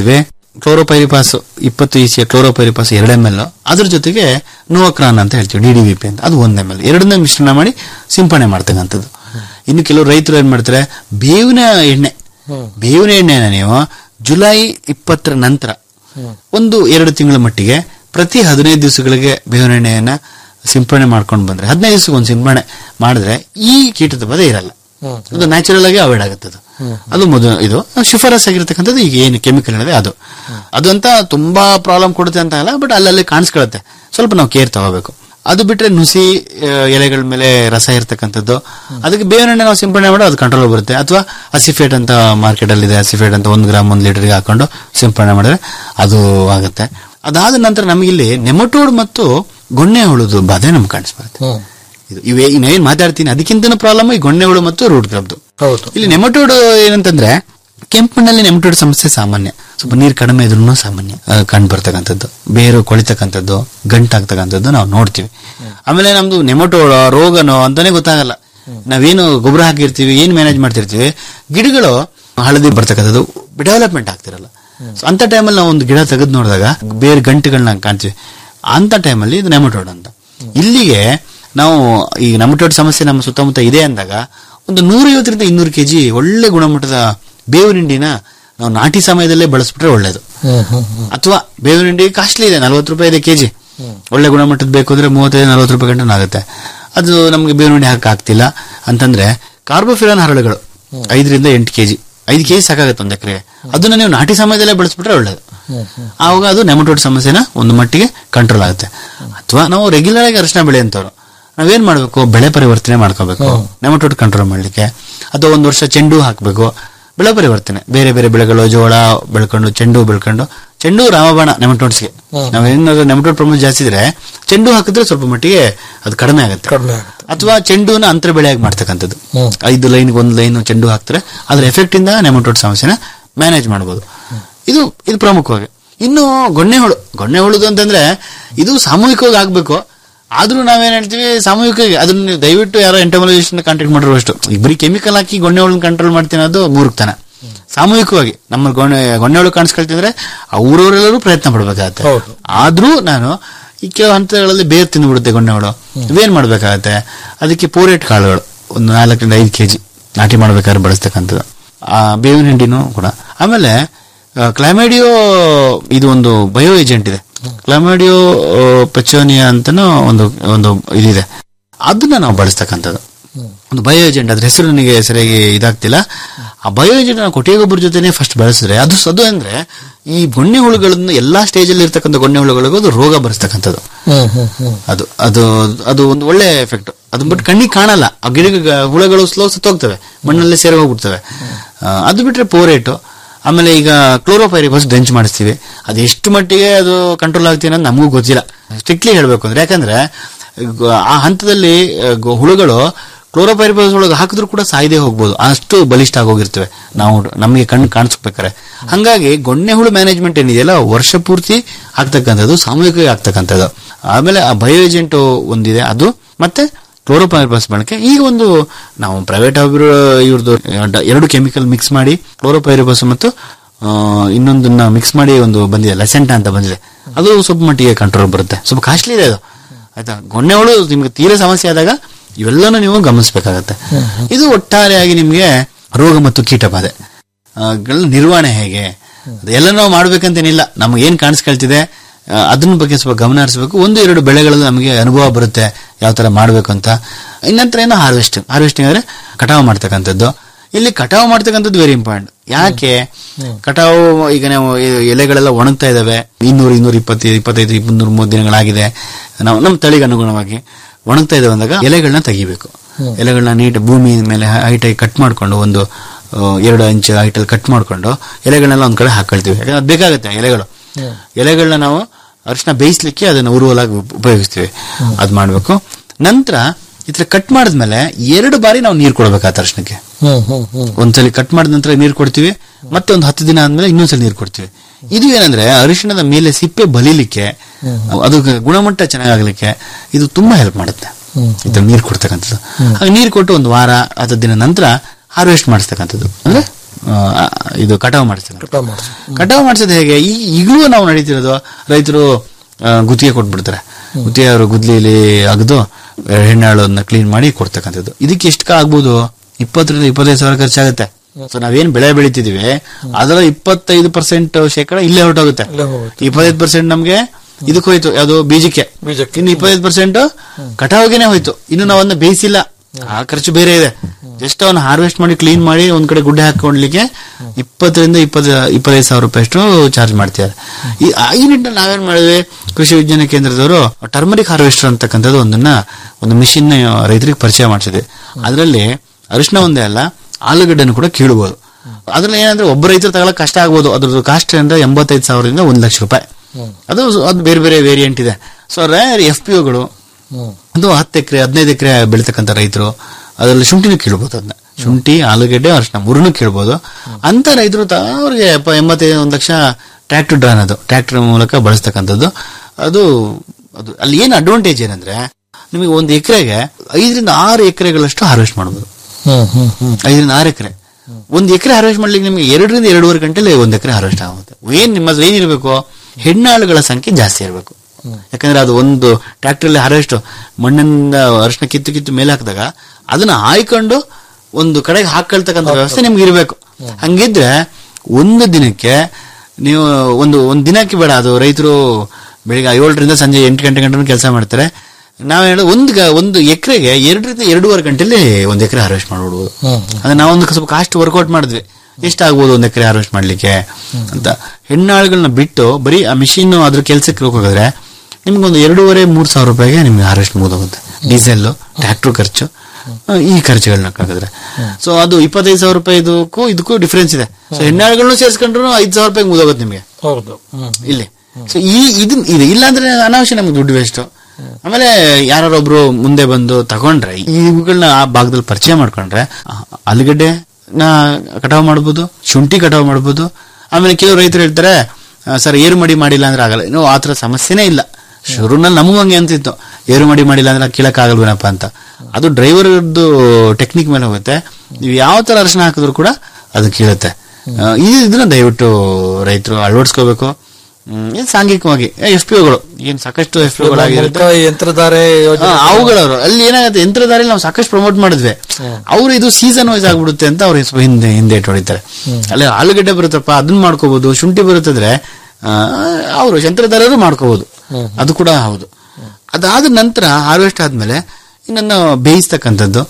ಕ್ಲೋರೋಪೈರಿಪಾಸ್ ಇಪ್ಪತ್ತು ಇಸಿಯ ಕ್ಲೋರೋಪೈರಿಪಾಸ್ ಎರಡು ಎಮ್ ಎಲ್ ಅದ್ರ ಜೊತೆಗೆ ನೋಕ್ರಾನ್ ಅಂತ ಹೇಳ್ತೀವಿ ಡಿ ಡಿ ವಿ ಪಿ ಅಂತ ಅದು ಒಂದ್ ಎಮ್ ಎಲ್ ಎರಡನ್ನ ಮಿಶ್ರಣ ಮಾಡಿ ಸಿಂಪಡಣೆ ಮಾಡ್ತಕ್ಕಂಥದ್ದು ಇನ್ನು ಕೆಲವು ರೈತರು ಏನ್ ಮಾಡ್ತಾರೆ ಬೇವಿನ ಎಣ್ಣೆ ಬೇವಿನ ಎಣ್ಣೆನ ನೀವು ಜುಲೈ ಇಪ್ಪತ್ತರ ನಂತರ ಒಂದು ಎರಡು ತಿಂಗಳ ಮಟ್ಟಿಗೆ ಪ್ರತಿ ಹದಿನೈದು ದಿವಸಗಳಿಗೆ ಬೇವಿನ ಎಣ್ಣೆಯನ್ನ ಸಿಂಪಡಣೆ ಮಾಡ್ಕೊಂಡು ಬಂದ್ರೆ ಹದಿನೈದು ದಿವಸಕ್ಕೆ ಒಂದು ಸಿಂಪಡಣೆ ಮಾಡಿದ್ರೆ ಈ ಕೀಟದ ಪದ ಇರಲ್ಲ ಅದು ನ್ಯಾಚುರಲ್ ಆಗಿ ಅವಾಯ್ಡ್ ಆಗುತ್ತೆ ಅದು ಅದು ಮೊದಲು ಇದು ಶಿಫಾರಸ್ ಆಗಿರ್ತಕ್ಕಂಥದ್ದು ಈಗ ಏನು ಕೆಮಿಕಲ್ ಇದೆ ಅದು ಅದು ಅಂತ ತುಂಬಾ ಪ್ರಾಬ್ಲಮ್ ಕೊಡುತ್ತೆ ಅಂತ ಅಲ್ಲ ಬಟ್ ಅಲ್ಲಲ್ಲಿ ಕಾಣಿಸ್ಕೊಳ್ಳುತ್ತೆ ಸ್ವಲ್ಪ ನಾವು ಕೇರ್ ತಗೋಬೇಕು ಅದು ಬಿಟ್ರೆ ನುಸಿ ಆ, ಎಲೆಗಳ ಮೇಲೆ ರಸ ಇರ್ತಕ್ಕಂಥದ್ದು ಅದಕ್ಕೆ ಬೇವಿನ ಎಣ್ಣೆ ನಾವು ಸಿಂಪಡಣೆ ಮಾಡೋ ಅದು ಕಂಟ್ರೋಲ್ ಬರುತ್ತೆ ಅಥವಾ ಅಸಿಫೇಟ್ ಅಂತ ಮಾರ್ಕೆಟ್ ಅಲ್ಲಿ ಇದೆ ಅಸಿಫೇಟ್ ಅಂತ ಒಂದು ಗ್ರಾಮ್ ಒಂದು ಲೀಟರ್ಗೆ ಹಾಕೊಂಡು ಸಿಂಪಡಣೆ ಮಾಡಿದ್ರೆ ಅದು ಆಗುತ್ತೆ ಅದಾದ ನಂತರ ನಮಗಿಲ್ಲಿ ನೆಮಟೋಡ್ ಮತ್ತು ಗೊಣ್ಣೆ ಹುಳುದು ಬಾಧೆ ನಮ್ಗೆ ಕಾಣಿಸ್ಬರುತ್ತೆ ಇದು ಇವೇ ಇನ್ನೇನ್ ಮಾತಾಡ್ತೀನಿ ಅದಕ್ಕಿಂತ ಪ್ರಾಬ್ಲಮ್ ಈ ಗೊಣ್ಣೆ ಹುಳು ಮತ್ತು ರೂಟ್ ಗ್ರಬ್ದು ಹೌದು ಇಲ್ಲಿ ನೆಮಟೋಡ್ ಏನಂತಂದ್ರೆ ಕೆಂಪು ಮಣ್ಣಲ್ಲಿ ನೆಮಟೋಡ್ ಸಮಸ್ಯೆ ಸಾಮಾನ್ಯ ಸ್ವಲ್ಪ ನೀರು ಕಡಿಮೆ ಇದ್ರೂ ಸಾಮಾನ್ಯ ಕಂಡು ಬರ್ತಕ್ಕಂಥದ್ದು ಬೇರು ಕೊಳಿತಕ್ಕಂಥದ್ದು ಗಂಟಾಗ್ತಕ್ಕಂಥದ್ದು ನಾವು ನೋಡ್ತೀವಿ ಆಮೇಲೆ ನಮ್ದು ನೆಮಟೋಡ ರೋಗನೋ ಅಂತಾನೆ ಗೊತ್ತಾಗಲ್ಲ ನಾವೇನು ಗೊಬ್ಬರ ಹಾಕಿರ್ತೀವಿ ಏನ್ ಮ್ಯಾನೇಜ್ ಮಾಡ್ತಿರ್ತೀವಿ ಗಿಡಗಳು ಹಳದಿ ಬರ್ತಕ್ಕಂಥದ್ದು ಡೆವಲಪ್ಮೆಂಟ್ ಆಗ್ತಿರಲ್ಲ ಸೊ ಅಂತ ಟೈಮಲ್ಲಿ ನಾವು ಒಂದು ಗಿಡ ತೆಗೆದು ನೋಡಿದಾಗ ಬೇರೆ ಗಂಟುಗಳನ್ನ ಕಾಣ್ತೀವಿ ಅಂತ ಟೈಮಲ್ಲಿ ಇದು ನೆಮಟೋಡ್ ಅಂತ ಇಲ್ಲಿಗೆ ನಾವು ಈ ನೆಮಟೋಡ್ ಸಮಸ್ಯೆ ನಮ್ಮ ಸುತ್ತಮುತ್ತ ಇದೆ ಅಂದಾಗ ಒಂದು ನೂರೈವತ್ತರಿಂದ ಇನ್ನೂರು ಕೆಜಿ ಒಳ್ಳೆ ಗುಣಮಟ್ಟದ ಬೇವಿನ ಹಿಂಡಿನ ನಾವು ನಾಟಿ ಸಮಯದಲ್ಲೇ ಬಳಸ್ಬಿಟ್ರೆ ಒಳ್ಳೇದು ಅಥವಾ ಬೇವಿನ ಹಿಂಡಿ ಕಾಸ್ಟ್ಲಿ ಇದೆ ನಲ್ವತ್ತು ರೂಪಾಯಿ ಇದೆ ಕೆಜಿ ಒಳ್ಳೆ ಗುಣಮಟ್ಟದ ಬೇಕು ಅಂದ್ರೆ ಮೂವತ್ತೈದು ನಲ್ವತ್ತು ರೂಪಾಯಿ ಗಂಟೆ ಆಗುತ್ತೆ ಅದು ನಮಗೆ ಬೇವಿನ ಹಿಂಡಿ ಹಾಕಕ್ ಆಗ್ತಿಲ್ಲ ಅಂತಂದ್ರೆ ಕಾರ್ಬೋಫಿರಾನ್ ಹರಳುಗಳು ಐದರಿಂದ ಎಂಟು ಕೆಜಿ ಐದು ಕೆಜಿ ಸಾಕಾಗುತ್ತೆ ಒಂದು ಎಕರೆ ಅದನ್ನ ನೀವು ನಾಟಿ ಸಮಯದಲ್ಲೇ ಬಳಸ್ಬಿಟ್ರೆ ಒಳ್ಳೇದು ಆವಾಗ ಅದು ನೆಮಟೋಡ್ ಸಮಸ್ಯೆನ ಒಂದು ಮಟ್ಟಿಗೆ ಕಂಟ್ರೋಲ್ ಆಗುತ್ತೆ ಅಥವಾ ನಾವು ರೆಗ್ಯುಲರ್ ಆಗಿ ಅರಿಶಿನ ಬೆಳೆಯಂತವ್ರು ನಾವೇನ್ ಮಾಡ್ಬೇಕು ಬೆಳೆ ಪರಿವರ್ತನೆ ಮಾಡ್ಕೋಬೇಕು ನೆಮಟೋಡ್ ಕಂಟ್ರೋಲ್ ಮಾಡ್ಲಿಕ್ಕೆ ಅಥವಾ ಒಂದು ವರ್ಷ ಚೆಂಡು ಹಾಕ್ಬೇಕು ಬೆಳೆ ಪರಿವರ್ತನೆ ಬೇರೆ ಬೇರೆ ಬೆಳೆಗಳು ಜೋಳ ಬೆಳ್ಕೊಂಡು ಚೆಂಡು ಬೆಳ್ಕೊಂಡು ಚೆಂಡು ರಾಮಬಾಣ ನೆಮಟೋಡ್ಸ್ಗೆ ನಾವೇನಾದ್ರೂ ನೆಮಟೋಡ್ ಪ್ರಮಾಣ ಜಾಸ್ತಿ ಇದ್ರೆ ಚೆಂಡು ಹಾಕಿದ್ರೆ ಸ್ವಲ್ಪ ಮಟ್ಟಿಗೆ ಅದು ಕಡಿಮೆ ಆಗುತ್ತೆ ಕಡಿಮೆ ಆಗುತ್ತೆ ಅಥವಾ ಚೆಂಡುನ ಅಂತರ ಬೆಳೆಯಾಗಿ ಮಾಡ್ತಕ್ಕಂಥದ್ದು ಐದು ಲೈನ್ ಒಂದು ಲೈನ್ ಚೆಂಡು ಹಾಕ್ತಾರೆ ಅದ್ರ ಎಫೆಕ್ಟ್ ಇಂದ ನೆಮಟೋಡ್ ಸಮಸ್ಯೆನ ಮ್ಯಾನೇಜ್ ಮಾಡಬಹುದು ಇದು ಇದು ಪ್ರಮುಖವಾಗಿ ಇನ್ನು ಗೊಣ್ಣೆ ಹುಳು ಗೊಣ್ಣೆ ಹುಳುದು ಅಂತಂದ್ರೆ ಇದು ಸಾಮೂಹಿಕವಾಗಿ ಆಗ್ಬೇಕು ಆದ್ರೂ ನಾವೇನ್ ಹೇಳ್ತೀವಿ ಸಾಮೂಹಿಕವಾಗಿ ಅದನ್ನ ನೀವು ದಯವಿಟ್ಟು ಯಾರೋ ಎಂಟಮಲೈಸೇಷನ್ ಕಾಂಟ್ಯಾಕ್ಟ್ ಮಾಡಿರೋ ಅಷ್ಟು ಈಗ ಬರೀ ಕೆಮಿಕಲ್ ಹಾಕಿ ಗೊಣ್ಣೆ ಹುಳನ್ನ ಕಂಟ್ರೋಲ್ ಮಾಡ್ತೀನಿ ಅದು ಮೂರ್ಖತನ ಸಾಮೂಹಿಕವಾಗಿ ನಮ್ಮ ಗೊಣ್ಣೆ ಗೊಣ್ಣೆ ಹುಳು ಕಾಣಿಸ್ಕೊಳ್ತಿದ್ರೆ ಆ ಊರವರೆಲ್ಲರೂ ಪ್ರಯತ್ನ ಪಡ್ಬೇಕಾಗತ್ತೆ ಹೌದು. ಆದ್ರೂ ನಾನು ಈ ಕೆಲವು ಹಂತಗಳಲ್ಲಿ ಬೇರ್ ತಿಂದ್ಬಿಡುತ್ತೆ ಗೊಣ್ಣೆ ಹುಳು ಇವೇನ್ ಮಾಡ್ಬೇಕಾಗತ್ತೆ ಅದಕ್ಕೆ ಪೋರೇಟ್ ಕಾಳುಗಳು ಒಂದು ನಾಲ್ಕರಿಂದ ಐದು ಕೆಜಿ ನಾಟಿ ಮಾಡ್ಬೇಕಾದ್ರೆ ಬಳಸ್ತಕ್ಕಂಥದ್ದು ಆ ಬೇವಿನ ಹಿಂಡಿನೂ ಕೂಡ ಆಮೇಲೆ ಕ್ಲೈಮೇಡಿಯೋ ಇದು ಒಂದು ಬಯೋ ಏಜೆಂಟ್ ಇದೆ ಕ್ಲೈಮೇಡಿಯೋ ಪೆಚೋನಿಯಾ ಅಂತನೂ ಒಂದು ಒಂದು ಇದಿದೆ ಅದನ್ನ ನಾವು ಬಳಸ್ತಕ್ಕಂಥದ್ದು ಒಂದು ಬಯೋ ಏಜೆಂಟ್ ಅದ್ರ ಹೆಸರು ನನಗೆ ಸರಿಯಾಗಿ ಇದಾಗ್ತಿಲ್ಲ ಆ ಬಯೋ ಏಜೆಂಟ್ ನಾವು ಕೊಟ್ಟಿಗೆ ಗೊಬ್ಬರ ಜೊತೆನೆ ಫಸ್ಟ್ ಬಳಸಿದ್ರೆ ಅದು ಅದು ಅಂದ್ರೆ ಈ ಗೊಣ್ಣೆ ಹುಳುಗಳನ್ನು ಎಲ್ಲಾ ಸ್ಟೇಜ್ ಅಲ್ಲಿ ಇರ್ತಕ್ಕಂಥ ಗೊಣ್ಣೆ ಹುಳುಗಳಿಗೂ ಅದು ರೋಗ ಬರೆಸ್ತಕ್ಕಂಥದ್ದು ಹ್ಮ್ ಹ್ಮ್ ಹ್ಮ್ ಅದು ಅದು ಅದು ಒಂದು ಒಳ್ಳೆ ಎಫೆಕ್ಟ್ ಅದು ಬಟ್ ಕಣ್ಣಿಗೆ ಕಾಣಲ್ಲ ಆ ಗಿಡ ಹುಳಗಳು ಸ್ಲೋ ಸತ್ತೋಗ್ತವೆ ಮಣ್ಣಲ್ಲಿ ಸೇರಿ ಹೋಗ್ಬಿಡ್ತವೆ ಆ, ಅದು ಬಿಟ್ರೆ ಪೋರೇಟು ಆಮೇಲೆ ಈಗ ಕ್ಲೋರೋಫೈರಿಬಸ್ ಡ್ರೆಂಚ್ ಮಾಡಿಸ್ತೀವಿ ಅದು ಎಷ್ಟು ಮಟ್ಟಿಗೆ ಅದು ಕಂಟ್ರೋಲ್ ಆಗ್ತೀವಿ ಅನ್ನೋದು ನಮಗೂ ಗೊತ್ತಿಲ್ಲ ಸ್ಟ್ರಿಕ್ಟ್ಲಿ ಹೇಳ್ಬೇಕು ಅಂದ್ರೆ ಯಾಕಂದ್ರೆ ಗ- ಆ ಹಂತದಲ್ಲಿ ಆ, ಗ- ಹುಳುಗಳು ಕ್ಲೋರೋಫೈರಿಬಸ್ ಒಳಗೆ ಹಾಕಿದ್ರು ಕೂಡ ಸಾಯದೆ ಹೋಗ್ಬೋದು ಅಷ್ಟು ಬಲಿಷ್ಠ ಆಗೋಗಿರ್ತವೆ ನಾವು ನಮಗೆ ಕಣ್ಣು ಕಾಣಿಸ್ಬೇಕಾರೆ ಹಂಗಾಗಿ ಗೊಣ್ಣೆ ಹುಳು ಮ್ಯಾನೇಜ್ಮೆಂಟ್ ಏನಿದೆಯಲ್ಲ ವರ್ಷ ಪೂರ್ತಿ ಆಗ್ತಕ್ಕಂಥದ್ದು ಸಾಮೂಹಿಕವಾಗಿ ಆಗ್ತಕ್ಕಂಥದ್ದು ಆಮೇಲೆ ಆ ಬಯೋ ಏಜೆಂಟ್ ಒಂದಿದೆ ಅದು ಮತ್ತೆ ಕ್ಲೋರೋಪೈರಿಬಸ್ ಬಳಕೆ ಈಗ ಒಂದು ನಾವು ಪ್ರೈವೇಟ್ ಇವ್ರದ್ದು ಎರಡು ಕೆಮಿಕಲ್ ಮಿಕ್ಸ್ ಮಾಡಿ ಕ್ಲೋರೋಪೈರಿಬಸ್ ಮತ್ತು ಆ, ಇನ್ನೊಂದನ್ನ ಮಿಕ್ಸ್ ಮಾಡಿ ಒಂದು ಬಂದಿದೆ ಲೆಸೆಂಟ ಅಂತ ಬಂದಿದೆ ಅದು ಸ್ವಲ್ಪ ಮಟ್ಟಿಗೆ ಕಂಟ್ರೋಲ್ ಬರುತ್ತೆ ಸ್ವಲ್ಪ ಕಾಸ್ಟ್ಲಿ ಇದೆ ಅದು ಆಯ್ತಾ ಗೊಣ್ಣೆ ಹುಳು ನಿಮ್ಗೆ ತೀರಾ ಸಮಸ್ಯೆ ಆದಾಗ ಇವೆಲ್ಲನೂ ನೀವು ಗಮನಿಸಬೇಕಾಗತ್ತೆ ಇದು ಒಟ್ಟಾರೆಯಾಗಿ ನಿಮ್ಗೆ ರೋಗ ಮತ್ತು ಕೀಟಬಾಧೆ ಆ, ಗಳ ನಿರ್ವಹಣೆ ಹೇಗೆ ಎಲ್ಲ ನಾವು ಮಾಡ್ಬೇಕಂತೇನಿಲ್ಲ ನಮ್ಗೆ ಏನ್ ಕಾಣಿಸ್ಕೊಳ್ತಿದೆ ಆ, ಅದ್ರ ಬಗ್ಗೆ ಸ್ವಲ್ಪ ಗಮನ ಹರಿಸಬೇಕು ಒಂದು ಎರಡು ಬೆಳೆಗಳಲ್ಲಿ ನಮಗೆ ಅನುಭವ ಬರುತ್ತೆ ಯಾವ ತರ ಮಾಡ್ಬೇಕು ಅಂತ ಇನ್ನಂತರ ಏನೋ ಹಾರ್ವೆಸ್ಟಿಂಗ್ ಹಾರ್ವೆಸ್ಟಿಂಗ್ ಅಂದ್ರೆ ಕಟಾವು ಮಾಡ್ತಕ್ಕಂಥದ್ದು ಇಲ್ಲಿ ಕಟಾವು ಮಾಡ್ತಕ್ಕಂಥದ್ದು ವೆರಿ ಇಂಪಾರ್ಟೆಂಟ್ ಯಾಕೆ ಕಟಾವು ಈಗ ನಾವು ಈ ಎಲೆಗಳೆಲ್ಲ ಒಣಗ್ತಾ ಇದಾವೆ ಇನ್ನೂರು ಇನ್ನೂರ ಇಪ್ಪತ್ತೈದು ಇಪ್ಪತ್ತೈದು ಮುನ್ನೂರ ಮೂವತ್ತು ದಿನಗಳಾಗಿದೆ ನಾವು ನಮ್ಮ ತಳಿಗೆ ಅನುಗುಣವಾಗಿ ಒಣಗ್ತಾ ಇದಾವೆ ಅಂದಾಗ ಎಲೆಗಳನ್ನ ತೆಗಿಬೇಕು ಎಲೆಗಳನ್ನ ನೀಟ್ ಭೂಮಿ ಮೇಲೆ ಹೈಟ್ ಆಗಿ ಕಟ್ ಮಾಡ್ಕೊಂಡು ಒಂದು ಆ, ಎರಡು ಇಂಚ್ ಹೈಟಲ್ಲಿ ಕಟ್ ಮಾಡ್ಕೊಂಡು ಎಲೆಗಳನ್ನೆಲ್ಲ ಒಂದ್ ಕಡೆ ಹಾಕೊಳ್ತೀವಿ ಯಾಕಂದ್ರೆ ಅದು ಬೇಕಾಗುತ್ತೆ ಎಲೆಗಳು ಎಲೆಗಳನ್ನ ನಾವು ಅರಿಶಿನ ಬೇಯಿಸ್ಲಿಕ್ಕೆ ಅದನ್ನ ಉರುವಲಾಗಿ ಉಪ- ಉಪಯೋಗಿಸ್ತೀವಿ ಅದ್ ಮಾಡ್ಬೇಕು ನಂತರ ಈ ತರ ಕಟ್ ಮಾಡಿದ್ಮೇಲೆ ಎರಡು ಬಾರಿ ನಾವು ನೀರು ಕೊಡ್ಬೇಕಾಗತ್ತೆ ಅರಿಶಿನಕ್ಕೆ ಹ್ಮ್ ಹ್ಮ್ ಹ್ಮ್ ಒಂದ್ಸಲಿ ಕಟ್ ಮಾಡಿದ ನಂತರ ನೀರು ಕೊಡ್ತೀವಿ ಮತ್ತೆ ಒಂದು ಹತ್ತು ದಿನ ಆದ್ಮೇಲೆ ಇನ್ನೊಂದ್ಸಲಿ ನೀರು ಕೊಡ್ತೀವಿ ಇದು ಏನಂದ್ರೆ ಅರಿಶಿಣದ ಮೇಲೆ ಸಿಪ್ಪೆ ಬಲಿಲಿಕ್ಕೆ ಅದು ಗುಣಮಟ್ಟ ಚೆನ್ನಾಗಾಗ್ಲಿಕ್ಕೆ ಇದು ತುಂಬಾ ಹೆಲ್ಪ್ ಮಾಡುತ್ತೆ ಇದ್ರ ನೀರು ಕೊಡ್ತಕ್ಕಂಥದ್ದು ಹಾಗೆ ನೀರು ಕೊಟ್ಟು ಒಂದು ವಾರ ಹತ್ತು ದಿನ ನಂತರ ಹಾರ್ವೆಸ್ಟ್ ಮಾಡಿಸ್ತಕ್ಕಂಥದ್ದು ಅಂದ್ರೆ ಆ, ಇದು ಕಟಾವು ಮಾಡಿಸ್ತಾರೆ ಕಟಾವ್ ಮಾಡ್ಸಿ ಕಟಾವು ಮಾಡಿಸೋದು ಹೇಗೆ ಈ ಈಗಲೂ ನಾವು ನಡೀತಿರೋದು ರೈತರು ಆ, ಗುತ್ತಿಗೆ ಕೊಟ್ಬಿಡ್ತಾರೆ ಗುತ್ತಿಗೆ ಅವರು ಗುದ್ಲಿಲಿ ಅಗದು ಹೆಣ್ಣಾಳನ್ನ ಕ್ಲೀನ್ ಮಾಡಿ ಕೊಡ್ತಕ್ಕಂಥದ್ದು ಇದಕ್ಕೆ ಎಷ್ಟು ಕಾ ಆಗ್ಬೋದು ಇಪ್ಪತ್ತರಿಂದ ಇಪ್ಪತ್ತೈದು ಸಾವಿರ ಖರ್ಚಾಗುತ್ತೆ ಸೊ ನಾವೇನ್ ಬೆಳೆ ಬೆಳಿತಿದೀವಿ ಅದರ ಇಪ್ಪತ್ತೈದು ಪರ್ಸೆಂಟ್ ಶೇಕಡ ಇಲ್ಲೇ ಹೊರಟೋಗುತ್ತೆ ಇಲ್ಲೇ ಹೋಗುತ್ತೆ. ಇಪ್ಪತ್ತೈದು ಪರ್ಸೆಂಟ್ ನಮ್ಗೆ ಇದಕ್ಕೆ ಹೋಯ್ತು ಯಾವುದು ಬೀಜಕ್ಕೆ ಬೀಜಕ್ಕೆ. ಇನ್ನು ಇಪ್ಪತ್ತೈದು ಪರ್ಸೆಂಟ್ ಕಟಾವಿಗೆನೆ ಹೋಯ್ತು ಇನ್ನು ನಾವನ್ನ ಬೇಯಿಸಿಲ್ಲ ಆ ಖರ್ಚು ಬೇರೆ ಇದೆ ಜಸ್ಟ್ ಅವನ್ನ ಹಾರ್ವೆಸ್ಟ್ ಮಾಡಿ ಕ್ಲೀನ್ ಮಾಡಿ ಒಂದ್ ಕಡೆ ಗುಡ್ಡೆ ಹಾಕೊಂಡ್ಲಿಕ್ಕೆ ಇಪ್ಪತ್ತರಿಂದ ಇಪ್ಪತ್ತ ಇಪ್ಪತ್ತೈದು ಸಾವಿರ ರೂಪಾಯಿ ಅಷ್ಟು ಚಾರ್ಜ್ ಮಾಡ್ತಿದ್ದಾರೆ ಈ ಆ ಈ ನಿಟ್ಟಿನಲ್ಲಿ ನಾವೇನ್ ಮಾಡಿದ್ವಿ ಕೃಷಿ ವಿಜ್ಞಾನ ಕೇಂದ್ರದವರು ಟರ್ಮರಿಕ್ ಹಾರ್ವೆಸ್ಟರ್ ಅಂತಕ್ಕಂಥದ್ದು ಒಂದನ್ನ ಒಂದು ಮಿಷಿನ್ ರೈತರಿಗೆ ಪರಿಚಯ ಮಾಡಿಸಿದೆ ಅದರಲ್ಲಿ ಅರಿಶಿನ ಒಂದೇ ಅಲ್ಲ ಆಲೂಗಡ್ಡೆನು ಕೂಡ ಕೀಳ್ಬೋದು ಅದ್ರಲ್ಲಿ ಏನಂದ್ರೆ ಒಬ್ಬ ರೈತರು ತಗೊಳಕ್ ಕಷ್ಟ ಆಗ್ಬೋದು ಅದ್ರದ್ದು ಕಾಸ್ಟ್ ಅಂದ್ರೆ ಎಂಬತ್ತೈದು ಸಾವಿರದಿಂದ ಒಂದು ಲಕ್ಷ ರೂಪಾಯಿ ಅದು ಅದು ಬೇರೆ ಬೇರೆ ವೇರಿಯಂಟ್ ಇದೆ ಸೊ ರೇರ್ ಎಫ್ ಪಿ ಒಗಳು ಅದು ಹತ್ತು ಎಕರೆ ಹದಿನೈದು ಎಕರೆ ಬೆಳೀತಕ್ಕಂಥ ರೈತರು ಅದರಲ್ಲಿ ಶುಂಠಿನೂ ಕೀಳ್ಬೋದು ಅದನ್ನ ಶುಂಠಿ ಆಲೂಗಡ್ಡೆ ಅರಿಶಿನ ಮೂರನ್ನು ಕೀಳ್ಬೋದು ಅಂತ ರೈತರು ತ- ಅವ್ರಿಗೆ ಪ- ಎಂಬತ್ತೈದು ಒಂದು ಲಕ್ಷ ಟ್ರ್ಯಾಕ್ಟರ್ ಡ್ರಾನ್ ಅದು ಟ್ರ್ಯಾಕ್ಟರ್ ಮೂಲಕ ಬಳಸ್ತಕ್ಕಂಥದ್ದು ಅದು ಅದು ಅಲ್ಲಿ ಏನು ಅಡ್ವಾಂಟೇಜ್ ಏನಂದ್ರೆ ನಿಮಗೆ ಒಂದು ಎಕರೆಗೆ ಐದರಿಂದ ಆರು ಎಕರೆಗಳಷ್ಟು ಹಾರ್ವೆಸ್ಟ್ ಮಾಡ್ಬೋದು ಹ್ಮ್ ಹ್ಮ್ ಹ್ಮ್ ಐದರಿಂದ ಆರು ಎಕರೆ ಒಂದು ಎಕರೆ ಹಾರ್ವೆಸ್ಟ್ ಮಾಡ್ಲಿಕ್ಕೆ ನಿಮಗೆ ಎರಡರಿಂದ ಎರಡೂವರೆ ಗಂಟೆಲಿ ಒಂದು ಎಕರೆ ಹಾರ್ವೆಸ್ಟ್ ಆಗುತ್ತೆ ಏನ್ ನಿಮ್ಮ ಹತ್ರ ಏನಿರಬೇಕು ಹೆಣ್ಣಾಳುಗಳ ಸಂಖ್ಯೆ ಜಾಸ್ತಿ ಇರಬೇಕು ಯಾಕಂದ್ರೆ ಅದು ಒಂದು ಟ್ರ್ಯಾಕ್ಟರ್ ಹಾರ್ವೆಸ್ಟ್ ಮಣ್ಣಿಂದ ಅರಿಶಿನ ಕಿತ್ತು ಕಿತ್ತು ಮೇಲೆ ಹಾಕಿದಾಗ ಅದನ್ನ ಆಯ್ಕೊಂಡು ಒಂದು ಕಡೆಗೆ ಹಾಕೊಳ್ತಕ್ಕಂಥ ವ್ಯವಸ್ಥೆ ನಿಮ್ಗೆ ಇರಬೇಕು ಹಂಗಿದ್ರೆ ಒಂದು ದಿನಕ್ಕೆ ನೀವು ಒಂದು ಒಂದು ದಿನಕ್ಕೆ ಬೇಡ ಅದು ರೈತರು ಬೆಳಿಗ್ಗೆ ಏಳರಿಂದ ಸಂಜೆ ಎಂಟು ಗಂಟೆ ಗಂಟೆ ಕೆಲಸ ಮಾಡ್ತಾರೆ ನಾವ್ ಹೇಳೋ ಒಂದು ಗ- ಒಂದು ಎಕರೆಗೆ ಎರಡರಿಂದ ಎರಡೂವರೆ ಗಂಟೆಲಿ ಒಂದು ಎಕರೆ ಹಾರ್ವೆಸ್ಟ್ ಮಾಡ್ಬಿಡ್ಬೋದು ಅಂದ್ರೆ ನಾವೊಂದು ಸ್ವಲ್ಪ ಕಾಸ್ಟ್ ವರ್ಕೌಟ್ ಮಾಡಿದ್ವಿ ಎಷ್ಟಾಗ್ಬೋದು ಒಂದು ಎಕರೆ ಹಾರ್ವೆಸ್ಟ್ ಮಾಡ್ಲಿಕ್ಕೆ ಅಂತ ಹೆಣ್ಣಾಳುಗಳನ್ನ ಬಿಟ್ಟು ಬರೀ ಆ ಮಿಷಿನ್ ಅದ್ರ ಕೆಲ್ಸಕ್ಕೆ ಹೋಗೋದ್ರೆ ನಿಮ್ಗೊಂದು ಎರಡೂವರೆ ಮೂರ್ ಸಾವಿರ ರೂಪಾಯಿಗೆ ನಿಮ್ಗೆ ಹಾರ್ವೆಸ್ಟ್ ಮುಗಿದೋಗುತ್ತೆ ಡೀಸೆಲ್ ಟ್ರ್ಯಾಕ್ಟರ್ ಖರ್ಚು ಆ, ಈ ಖರ್ಚುಗಳನ್ನ ಹಾಕಿದ್ರೆ ಸೊ ಅದು ಇಪ್ಪತ್ತೈದು ಸಾವಿರ ರೂಪಾಯಿ ಇದಕ್ಕೂ ಇದಕ್ಕೂ ಡಿಫ್ರೆನ್ಸ್ ಇದೆ ಸೊ ಹೆಣ್ಣಾಳುಗಳನ್ನೂ ಸೇರಿಸ್ಕೊಂಡ್ರು ಐದು ಸಾವಿರ ರೂಪಾಯಿ ಮುಗಿದೋಗುತ್ತೆ ನಿಮಗೆ ಹೌದು ಹ್ಮ್ ಇಲ್ಲಿ ಸೊ ಈ ಇದನ್ ಇದು ಇಲ್ಲ ಅಂದ್ರೆ ಅನಾವಶ್ಯ ನಮ್ಗೆ ದುಡ್ಡು ವೇಸ್ಟ್ ಆಮೇಲೆ ಯಾರೊಬ್ರು ಮುಂದೆ ಬಂದು ತಗೊಂಡ್ರೆ ಇವುಗಳನ್ನ ಆ ಭಾಗದಲ್ಲಿ ಪರಿಚಯ ಮಾಡ್ಕೊಂಡ್ರೆ ಆ, ಆಲೂಗಡ್ಡೆ ನ ಕಟಾವ್ ಮಾಡ್ಬೋದು ಶುಂಠಿ ಕಟಾವ್ ಮಾಡ್ಬೋದು ಆಮೇಲೆ ಕೆಲವು ರೈತರು ಹೇಳ್ತಾರೆ ಆ, ಸರ್ ಏರು ಮಡಿ ಮಾಡಿಲ್ಲ ಅಂದ್ರೆ ಆಗಲ್ಲ ಇನ್ನು ಆ ಥರ ಸಮಸ್ಯೆನೇ ಇಲ್ಲ ಶುರುನಲ್ಲಿ ನಮಗೂ ಹಂಗೆ ಅಂತಿತ್ತು ಏರು ಮಡಿ ಮಾಡಿಲ್ಲ ಅಂದ್ರೆ ಕೀಳಕ್ ಆಗಲ್ವೇನಪ್ಪ ಅಂತ ಅದು ಡ್ರೈವರ್ದು ಟೆಕ್ನಿಕ್ ಮೇಲೆ ಹೋಗುತ್ತೆ ನೀವು ಯಾವ ತರ ಅರಿಶಿನ ಹಾಕಿದ್ರು ಕೂಡ ಅದು ಕೀಳುತ್ತೆ ಆ, ಈ ಇದನ್ನ ದಯವಿಟ್ಟು ರೈತರು ಅಳವಡಿಸ್ಕೋಬೇಕು ಹ್ಮ್, ಇದು ಸಾಂಘಿಕವಾಗಿ ಎಫ್ ಪಿ ಒಗಳು ಏನ್ ಸಾಕಷ್ಟು ಎಫ್ ಪಿ ಒಗಳಾಗಿರುತ್ತೆ ಮೂಲಕ ಯಂತ್ರಧಾರೆ ಯೋಜನೆ ಅವುಗಳವರು ಅಲ್ಲಿ ಏನಾಗುತ್ತೆ ಯಂತ್ರಧಾರಲ್ಲಿ ನಾವು ಸಾಕಷ್ಟು ಪ್ರಮೋಟ್ ಮಾಡಿದ್ವಿ ಅವ್ರು ಇದು ಸೀಸನ್ ವೈಸ್ ಆಗ್ಬಿಡುತ್ತೆ ಅಂತ ಅವ್ರು ಸ್ವಲ್ಪ ಹಿಂದೆ ಹಿಂದೆ ಇಟ್ಟು ಹೊಡಿತಾರೆ ಅಲ್ಲಿ ಆಲೂಗಡ್ಡೆ ಬರುತ್ತಪ್ಪ ಅದನ್ನ ಮಾಡ್ಕೋಬಹುದು ಶುಂಠಿ ಬರುತ್ತಂದ್ರೆ ಅವರು ಯಂತ್ರಧಾರರು ಮಾಡ್ಕೋಬಹುದು ಅದು ಕೂಡ ಹೌದು ಅದಾದ ನಂತರ ಹಾರ್ವೆಸ್ಟ್ ಆದ್ಮೇಲೆ ನನ್ನ ಬೇಯಿಸ್ತಕ್ಕಂಥದ್ದು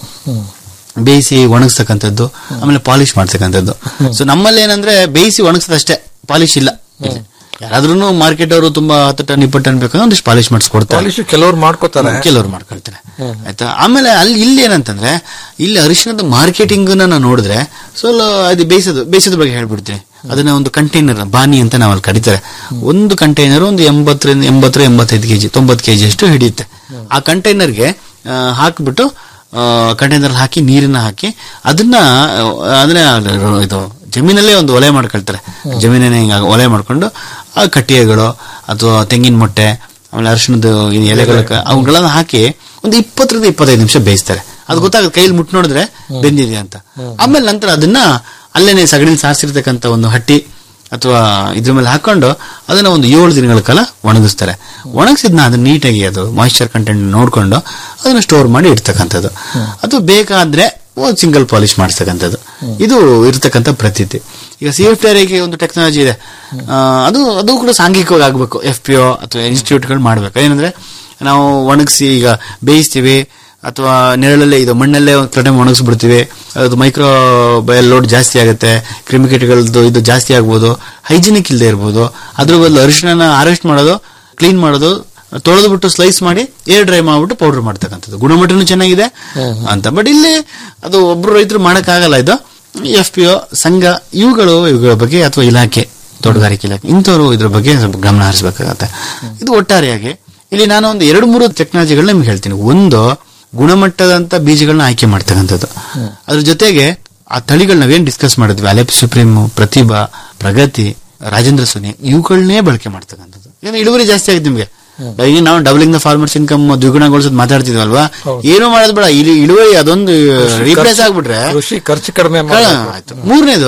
ಬೇಯಿಸಿ ಒಣಗಿಸ್ತಕ್ಕಂಥದ್ದು ಆಮೇಲೆ ಪಾಲಿಶ್ ಮಾಡ್ತಕ್ಕಂಥದ್ದು ಸೊ ನಮ್ಮಲ್ಲಿ ಏನಂದ್ರೆ ಬೇಯಿಸಿ ಒಣಗಿಸೋದಷ್ಟೇ ಪಾಲಿಶ್ ಇಲ್ಲ ಇಲ್ಲಿ. ಯಾರಾದ್ರೂ ಮಾರ್ಕೆಟ್ ಅವರು ತುಂಬಾ ಹತ್ತು ಟನ್ ಇಪ್ಪತ್ತು ಟನ್ ಬೇಕಂದ್ರೆ ಒಂದಿಷ್ಟು ಪಾಲಿಶ್ ಮಾಡಿಸ್ಕೊಡ್ತಾರೆ ಪಾಲಿಶ್ ಕೆಲವ್ರು ಮಾಡ್ಕೋತಾರೆ ಕೆಲವರು ಮಾಡ್ಕೊಳ್ತಾರೆ ಆಯ್ತಾ ಆಮೇಲೆ ಅಲ್ಲಿ ಇಲ್ಲಿ ಏನಂತಂದ್ರೆ ಇಲ್ಲಿ ಅರಿಶಿಣದ ಮಾರ್ಕೆಟಿಂಗ್ ನಾವು ನೋಡಿದ್ರೆ ಸೊ ಅದು ಬೇಯಿಸೋದು ಬೇಯಿಸೋದ್ರ ಬಗ್ಗೆ ಹೇಳ್ಬಿಡ್ತೀನಿ ಅದನ್ನ ಒಂದು ಕಂಟೈನರ್ ಬಾನಿ ಅಂತ ನಾವು ಅಲ್ಲಿ ಕಡಿತಾರೆ ಒಂದು ಕಂಟೈನರ್ ಒಂದು ಎಂಬತ್ತರಿಂದ ಎಂಬತ್ತರ ಎಂಬತ್ತೈದು ಕೆಜಿ ತೊಂಬತ್ತು ಕೆಜಿ ಅಷ್ಟು ಹಿಡಿಯುತ್ತೆ ಆ ಕಂಟೈನರ್ಗೆ ಹಾಕ್ಬಿಟ್ಟು ಕಂಟೈನರ್ ಹಾಕಿ ನೀರನ್ನ ಹಾಕಿ ಅದನ್ನ ಆ, ಅಂದ್ರೆ ಇದು ಜಮೀನಲ್ಲೇ ಒಂದು ಒಲೆ ಮಾಡ್ಕೊಳ್ತಾರೆ ಜಮೀನನ್ನೇ ಹಿಂಗ ಒಲೆ ಮಾಡ್ಕೊಂಡು ಆ ಕಟ್ಟಿಗೆಗಳು ಅಥವಾ ತೆಂಗಿನ ಮೊಟ್ಟೆ ಆಮೇಲೆ ಅರಿಶಿಣದ ಈ ಎಲೆಗಳ ಅವುಗಳನ್ನ ಹಾಕಿ ಒಂದು ಇಪ್ಪತ್ತರಿಂದ ಇಪ್ಪತ್ತೈದು ನಿಮಿಷ ಬೇಯಿಸ್ತಾರೆ ಅದು ಗೊತ್ತಾಗುತ್ತೆ ಕೈಯಲ್ಲಿ ಮುಟ್ಟು ನೋಡಿದ್ರೆ ಬೆಂದಿದೆ ಅಂತ ಆಮೇಲೆ ನಂತರ ಅದನ್ನ ಅಲ್ಲೇನೆ ಸಗಣಿಲಿ ಸಾರಿಸಿರ್ತಕ್ಕಂಥ ಒಂದು ಹಟ್ಟಿ ಅಥವಾ ಇದ್ರ ಮೇಲೆ ಹಾಕೊಂಡು ಅದನ್ನ ಒಂದು ಏಳು ದಿನಗಳ ಕಾಲ ಒಣಗಿಸ್ತಾರೆ ಒಣಗಿಸಿದ್ನ ಅದನ್ನ ನೀಟಾಗಿ ಅದು ಮಾಯಿಶ್ಚರ್ ಕಂಟೆಂಟ್ ನೋಡ್ಕೊಂಡು ಅದನ್ನ ಸ್ಟೋರ್ ಮಾಡಿ ಇಡ್ತಕ್ಕಂಥದ್ದು ಅದು ಬೇಕಾದ್ರೆ ಒಂದು ಸಿಂಗಲ್ ಪಾಲಿಶ್ ಮಾಡಿಸ್ತಕ್ಕಂಥದ್ದು ಇದು ಇರ್ತಕ್ಕಂಥ ಪ್ರತೀತಿ ಈಗ ಸಿ ಎಫ್ ಟಿ ಒಂದು ಟೆಕ್ನಾಲಜಿ ಇದೆ ಆ, ಅದು ಅದು ಕೂಡ ಸಾಂಘಿಕವಾಗಿ ಆಗ್ಬೇಕು ಎಫ್ ಪಿ ಒ ಅಥವಾ ಇನ್ಸ್ಟಿಟ್ಯೂಟ್ಗಳು ಮಾಡ್ಬೇಕು ಏನಂದ್ರೆ ನಾವು ಒಣಗಿಸಿ ಈಗ ಬೇಯಿಸ್ತೀವಿ ಅಥವಾ ನೆರಳಲ್ಲೇ ಇದು ಮಣ್ಣಲ್ಲೇ ಒಂದು ಟೈಮ್ ಒಣಗಿಸ್ಬಿಡ್ತೀವಿ ಅದು ಮೈಕ್ರೋ ಬಯಲ್ ಲೋಡ್ ಜಾಸ್ತಿ ಆಗುತ್ತೆ ಕ್ರಿಮಿಕೀಟಗಳದ್ದು ಇದು ಜಾಸ್ತಿ ಆಗ್ಬೋದು ಹೈಜಿನಿಕ್ ಇಲ್ಲದೆ ಇರ್ಬೋದು ಅದ್ರ ಬದಲು ಅರಿಶಿನ ಹಾರ್ವೆಸ್ಟ್ ಮಾಡೋದು ಕ್ಲೀನ್ ಮಾಡೋದು ತೊಳೆದು ಬಿಟ್ಟು ಸ್ಲೈಸ್ ಮಾಡಿ ಏರ್ ಡ್ರೈ ಮಾಡ್ಬಿಟ್ಟು ಪೌಡರ್ ಮಾಡ್ತಕ್ಕಂಥದ್ದು ಗುಣಮಟ್ಟನೂ ಚೆನ್ನಾಗಿದೆ ಅಂತ ಬಟ್ ಇಲ್ಲಿ ಅದು ಒಬ್ರು ರೈತರು ಮಾಡಕ್ಕಾಗಲ್ಲ ಇದು ಎಫ್ ಪಿ ಒ ಸಂಘ ಇವುಗಳು ಇವುಗಳ ಬಗ್ಗೆ ಅಥವಾ ಇಲಾಖೆ ತೋಟಗಾರಿಕೆ ಇಲಾಖೆ ಇಂಥವ್ರು ಇದ್ರ ಬಗ್ಗೆ ಸ್ವಲ್ಪ ಗಮನ ಹರಿಸಬೇಕಾಗತ್ತೆ ಇದು ಒಟ್ಟಾರೆಯಾಗಿ ಇಲ್ಲಿ ನಾನು ಒಂದು ಎರಡು ಮೂರು ಟೆಕ್ನಾಲಜಿಗಳನ್ನ ನಿಮ್ಗೆ ಹೇಳ್ತೀನಿ ಒಂದು ಗುಣಮಟ್ಟದಂತ ಬೀಜಗಳನ್ನ ಆಯ್ಕೆ ಮಾಡ್ತಕ್ಕಂಥದ್ದು ಅದ್ರ ಜೊತೆಗೆ ಆ ತಳಿಗಳು ನಾವೇನ್ ಡಿಸ್ಕಸ್ ಮಾಡಿದ್ವಿ ಅಲೆಪ್ ಸುಪ್ರೀಮ್ ಪ್ರತಿಭಾ ಪ್ರಗತಿ ರಾಜೇಂದ್ರ ಸೋನಿ ಇವುಗಳನ್ನೇ ಬಳಕೆ ಮಾಡ್ತಕ್ಕಂಥದ್ದು ಏನು ಇಳುವರಿ ಜಾಸ್ತಿ ಆಗಿದೆ ನಿಮ್ಗೆ ಈಗ ನಾವು ಡಬಲಿಂಗ್ ದ ಫಾರ್ಮರ್ಸ್ ಇನ್ಕಮ್ ದ್ವಿಗುಣಗೊಳಿಸೋದು ಮಾತಾಡ್ತಿದ್ವಲ್ವಾ ಏನು ಮಾಡೋದು ಬೇಡ ಇಲ್ಲಿ ಇಳುವರಿ ಅದೊಂದು ರೀಪ್ಲೇಸ್ ಆಗ್ಬಿಟ್ರೆ ಕೃಷಿ ಖರ್ಚು ಕಡಿಮೆ ಕಳ- ಆಯ್ತು ಮೂರನೇದು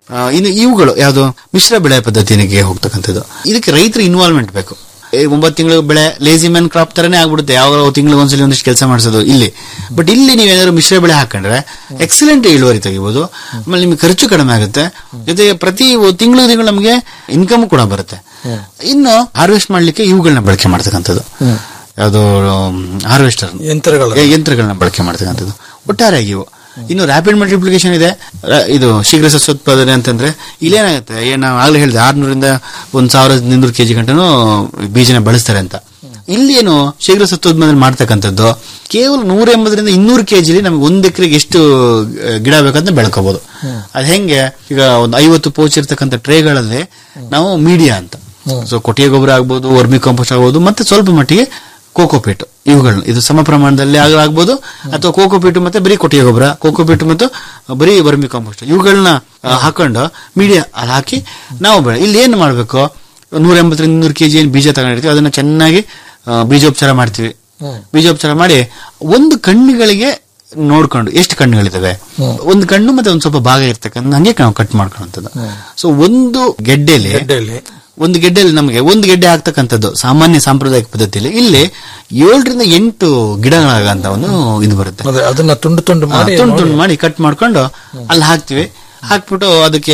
ಆ, ಇನ್ನು ಇವುಗಳು ಯಾವುದು ಮಿಶ್ರ ಬೆಳೆ ಪದ್ಧತಿಗೆ ಹೋಗ್ತಕ್ಕಂಥದ್ದು ಇದಕ್ಕೆ ರೈತರ ಇನ್ವಾಲ್ವ್ಮೆಂಟ್ ಬೇಕು ಏ, ಒಂಬತ್ತು ತಿಂಗಳು ಬೆಳೆ ಲೇಸಿ ಮ್ಯಾನ್ ಕ್ರಾಪ್ ತರನೇ ಆಗ್ಬಿಡುತ್ತೆ ಯಾವ ತಿಂಗಳಿಗೆ ಒಂದ್ಸಲಿ ಒಂದಿಷ್ಟು ಕೆಲಸ ಮಾಡಿಸೋದು ಇಲ್ಲಿ ಬಟ್ ಇಲ್ಲಿ ನೀವೇನಾದ್ರು ಮಿಶ್ರ ಬೆಳೆ ಹಾಕೊಂಡ್ರೆ ಎಕ್ಸಲೆಂಟ್ ಇಳುವರಿ ತೆಗಿಬಹುದು ಆಮೇಲೆ ನಿಮ್ಗೆ ಖರ್ಚು ಕಡಿಮೆ ಆಗುತ್ತೆ ಜೊತೆಗೆ ಪ್ರತಿ ತಿಂಗಳು ತಿಂಗಳು ನಮಗೆ ಇನ್ಕಮ್ ಕೂಡ ಬರುತ್ತೆ ಇನ್ನು ಹಾರ್ವೆಸ್ಟ್ ಮಾಡ್ಲಿಕ್ಕೆ ಇವುಗಳನ್ನ ಬಳಕೆ ಮಾಡ್ತಕ್ಕಂಥದ್ದು ಯಾವುದು ಹಾರ್ವೆಸ್ಟರ್ ಯಂತ್ರಗಳು ಯಂತ್ರಗಳನ್ನ ಬಳಕೆ ಮಾಡ್ತಕ್ಕಂಥದ್ದು ಒಟ್ಟಾರೆಯಾಗಿ ಇವು ಇನ್ನು ರ್ಯಾಪಿಡ್ ಮಲ್ಟಿಪ್ಲಿಕೇಶನ್ ಇದೆ ರ- ಇದು ಶೀಘ್ರ ಸಸ್ಯೋತ್ಪಾದನೆ ಅಂತಂದ್ರೆ ಇಲ್ಲೇನಾಗುತ್ತೆ ಏನು ನಾವು ಆಗ್ಲೇ ಹೇಳಿದೆ ಆರ್ನೂರಿಂದ ಒಂದ್ ಸಾವಿರದ ಇನ್ನೂರು ಕೆಜಿ ಗಂಟನು ಬೀಜನ ಬಳಸ್ತಾರೆ ಅಂತ ಇಲ್ಲಿ ಏನು ಶೀಘ್ರ ಸಸ್ಯೋತ್ಪಾದನೆ ಮಾಡ್ತಕ್ಕಂಥದ್ದು ಕೇವಲ ನೂರ ಎಂಬತ್ತರಿಂದ ಇನ್ನೂರು ಕೆಜಿಲಿ ನಮ್ಗೆ ಒಂದ್ ಎಕರೆಗೆ ಎಷ್ಟು ಆ, ಗಿಡ ಬೇಕಂತ ಬೆಳ್ಕೋಬಹುದು ಅದ್ ಹೆಂಗೆ ಈಗ ಒಂದು ಐವತ್ತು ಪೋಚ್ ಇರ್ತಕ್ಕಂಥ ಟ್ರೇಗಳಲ್ಲಿ ನಾವು ಮೀಡಿಯಾ ಅಂತ ಸೊ ಕೊಟ್ಟಿಗೆ ಗೊಬ್ಬರ ಆಗ್ಬೋದು ವರ್ಮಿ ಕಾಂಪೋಸ್ಟ್ ಆಗ್ಬೋದು ಮತ್ತೆ ಸ್ವಲ್ಪ ಮಟ್ಟಿಗೆ ಕೋಕೋಪೀಟ್ ಇವುಗಳನ್ನ ಇದು ಸಮ ಪ್ರಮಾಣದಲ್ಲಿ ಆಗ ಆಗ್ಬೋದು ಅಥವಾ ಕೋಕೋಪೀಟ್ ಮತ್ತೆ ಬರೀ ಕೊಟ್ಟಿಗೆ ಗೊಬ್ಬರ ಕೋಕೋಪೀಟ್ ಮತ್ತು ಬರೀ ವರ್ಮಿ ಕಾಂಪೋಸ್ಟ್ ಇವುಗಳನ್ನ ಆ, ಹಾಕೊಂಡು ಮೀಡಿಯಾ ಅಲ್ಲಿ ಹಾಕಿ ನಾವು ಬೆಳೆ ಇಲ್ಲಿ ಏನು ಮಾಡಬೇಕು ನೂರ ಎಂಬತ್ತರಿಂದ ಇನ್ನೂರು ಕೆಜಿ ಏನು ಬೀಜ ತಗೊಂಡಿರ್ತೀವಿ ಅದನ್ನ ಚೆನ್ನಾಗಿ ಆ, ಬೀಜೋಪಚಾರ ಮಾಡ್ತೀವಿ ಬೀಜೋಪಚಾರ ಮಾಡಿ ಒಂದು ಕಣ್ಣುಗಳಿಗೆ ನೋಡ್ಕೊಂಡು ಎಷ್ಟು ಕಣ್ಣುಗಳಿದಾವೆ ಒಂದು ಕಣ್ಣು ಮತ್ತೆ ಒಂದು ಸ್ವಲ್ಪ ಭಾಗ ಇರ್ತಕ್ಕಂಥ ಹಂಗೆ ನಾವು ಕಟ್ ಮಾಡ್ಕೊಳ್ಳೋಂಥದ್ದು ಸೊ ಒಂದು ಗೆಡ್ಡೆಲಿ ಗೆಡ್ಡೆಯಲ್ಲಿ ಒಂದು ಗೆಡ್ಡೆಯಲ್ಲಿ ನಮಗೆ ಒಂದು ಗೆಡ್ಡೆ ಆಗ್ತಕ್ಕಂಥದ್ದು ಸಾಮಾನ್ಯ ಸಾಂಪ್ರದಾಯಿಕ ಪದ್ಧತಿಯಲ್ಲಿ ಇಲ್ಲಿ ಏಳರಿಂದ ಎಂಟು ಗಿಡಗಳಾಗಂತ ಒಂದು ಇದು ಬರುತ್ತೆ ಅದೇ ಅದನ್ನ ತುಂಡು ತುಂಡು ಆ, ಮಾಡಿ ತುಂಡು ತುಂಡು ಮಾಡಿ ಕಟ್ ಮಾಡ್ಕೊಂಡು ಅಲ್ಲಿ ಹಾಕ್ತಿವಿ ಹಾಕ್ಬಿಟ್ಟು ಅದಕ್ಕೆ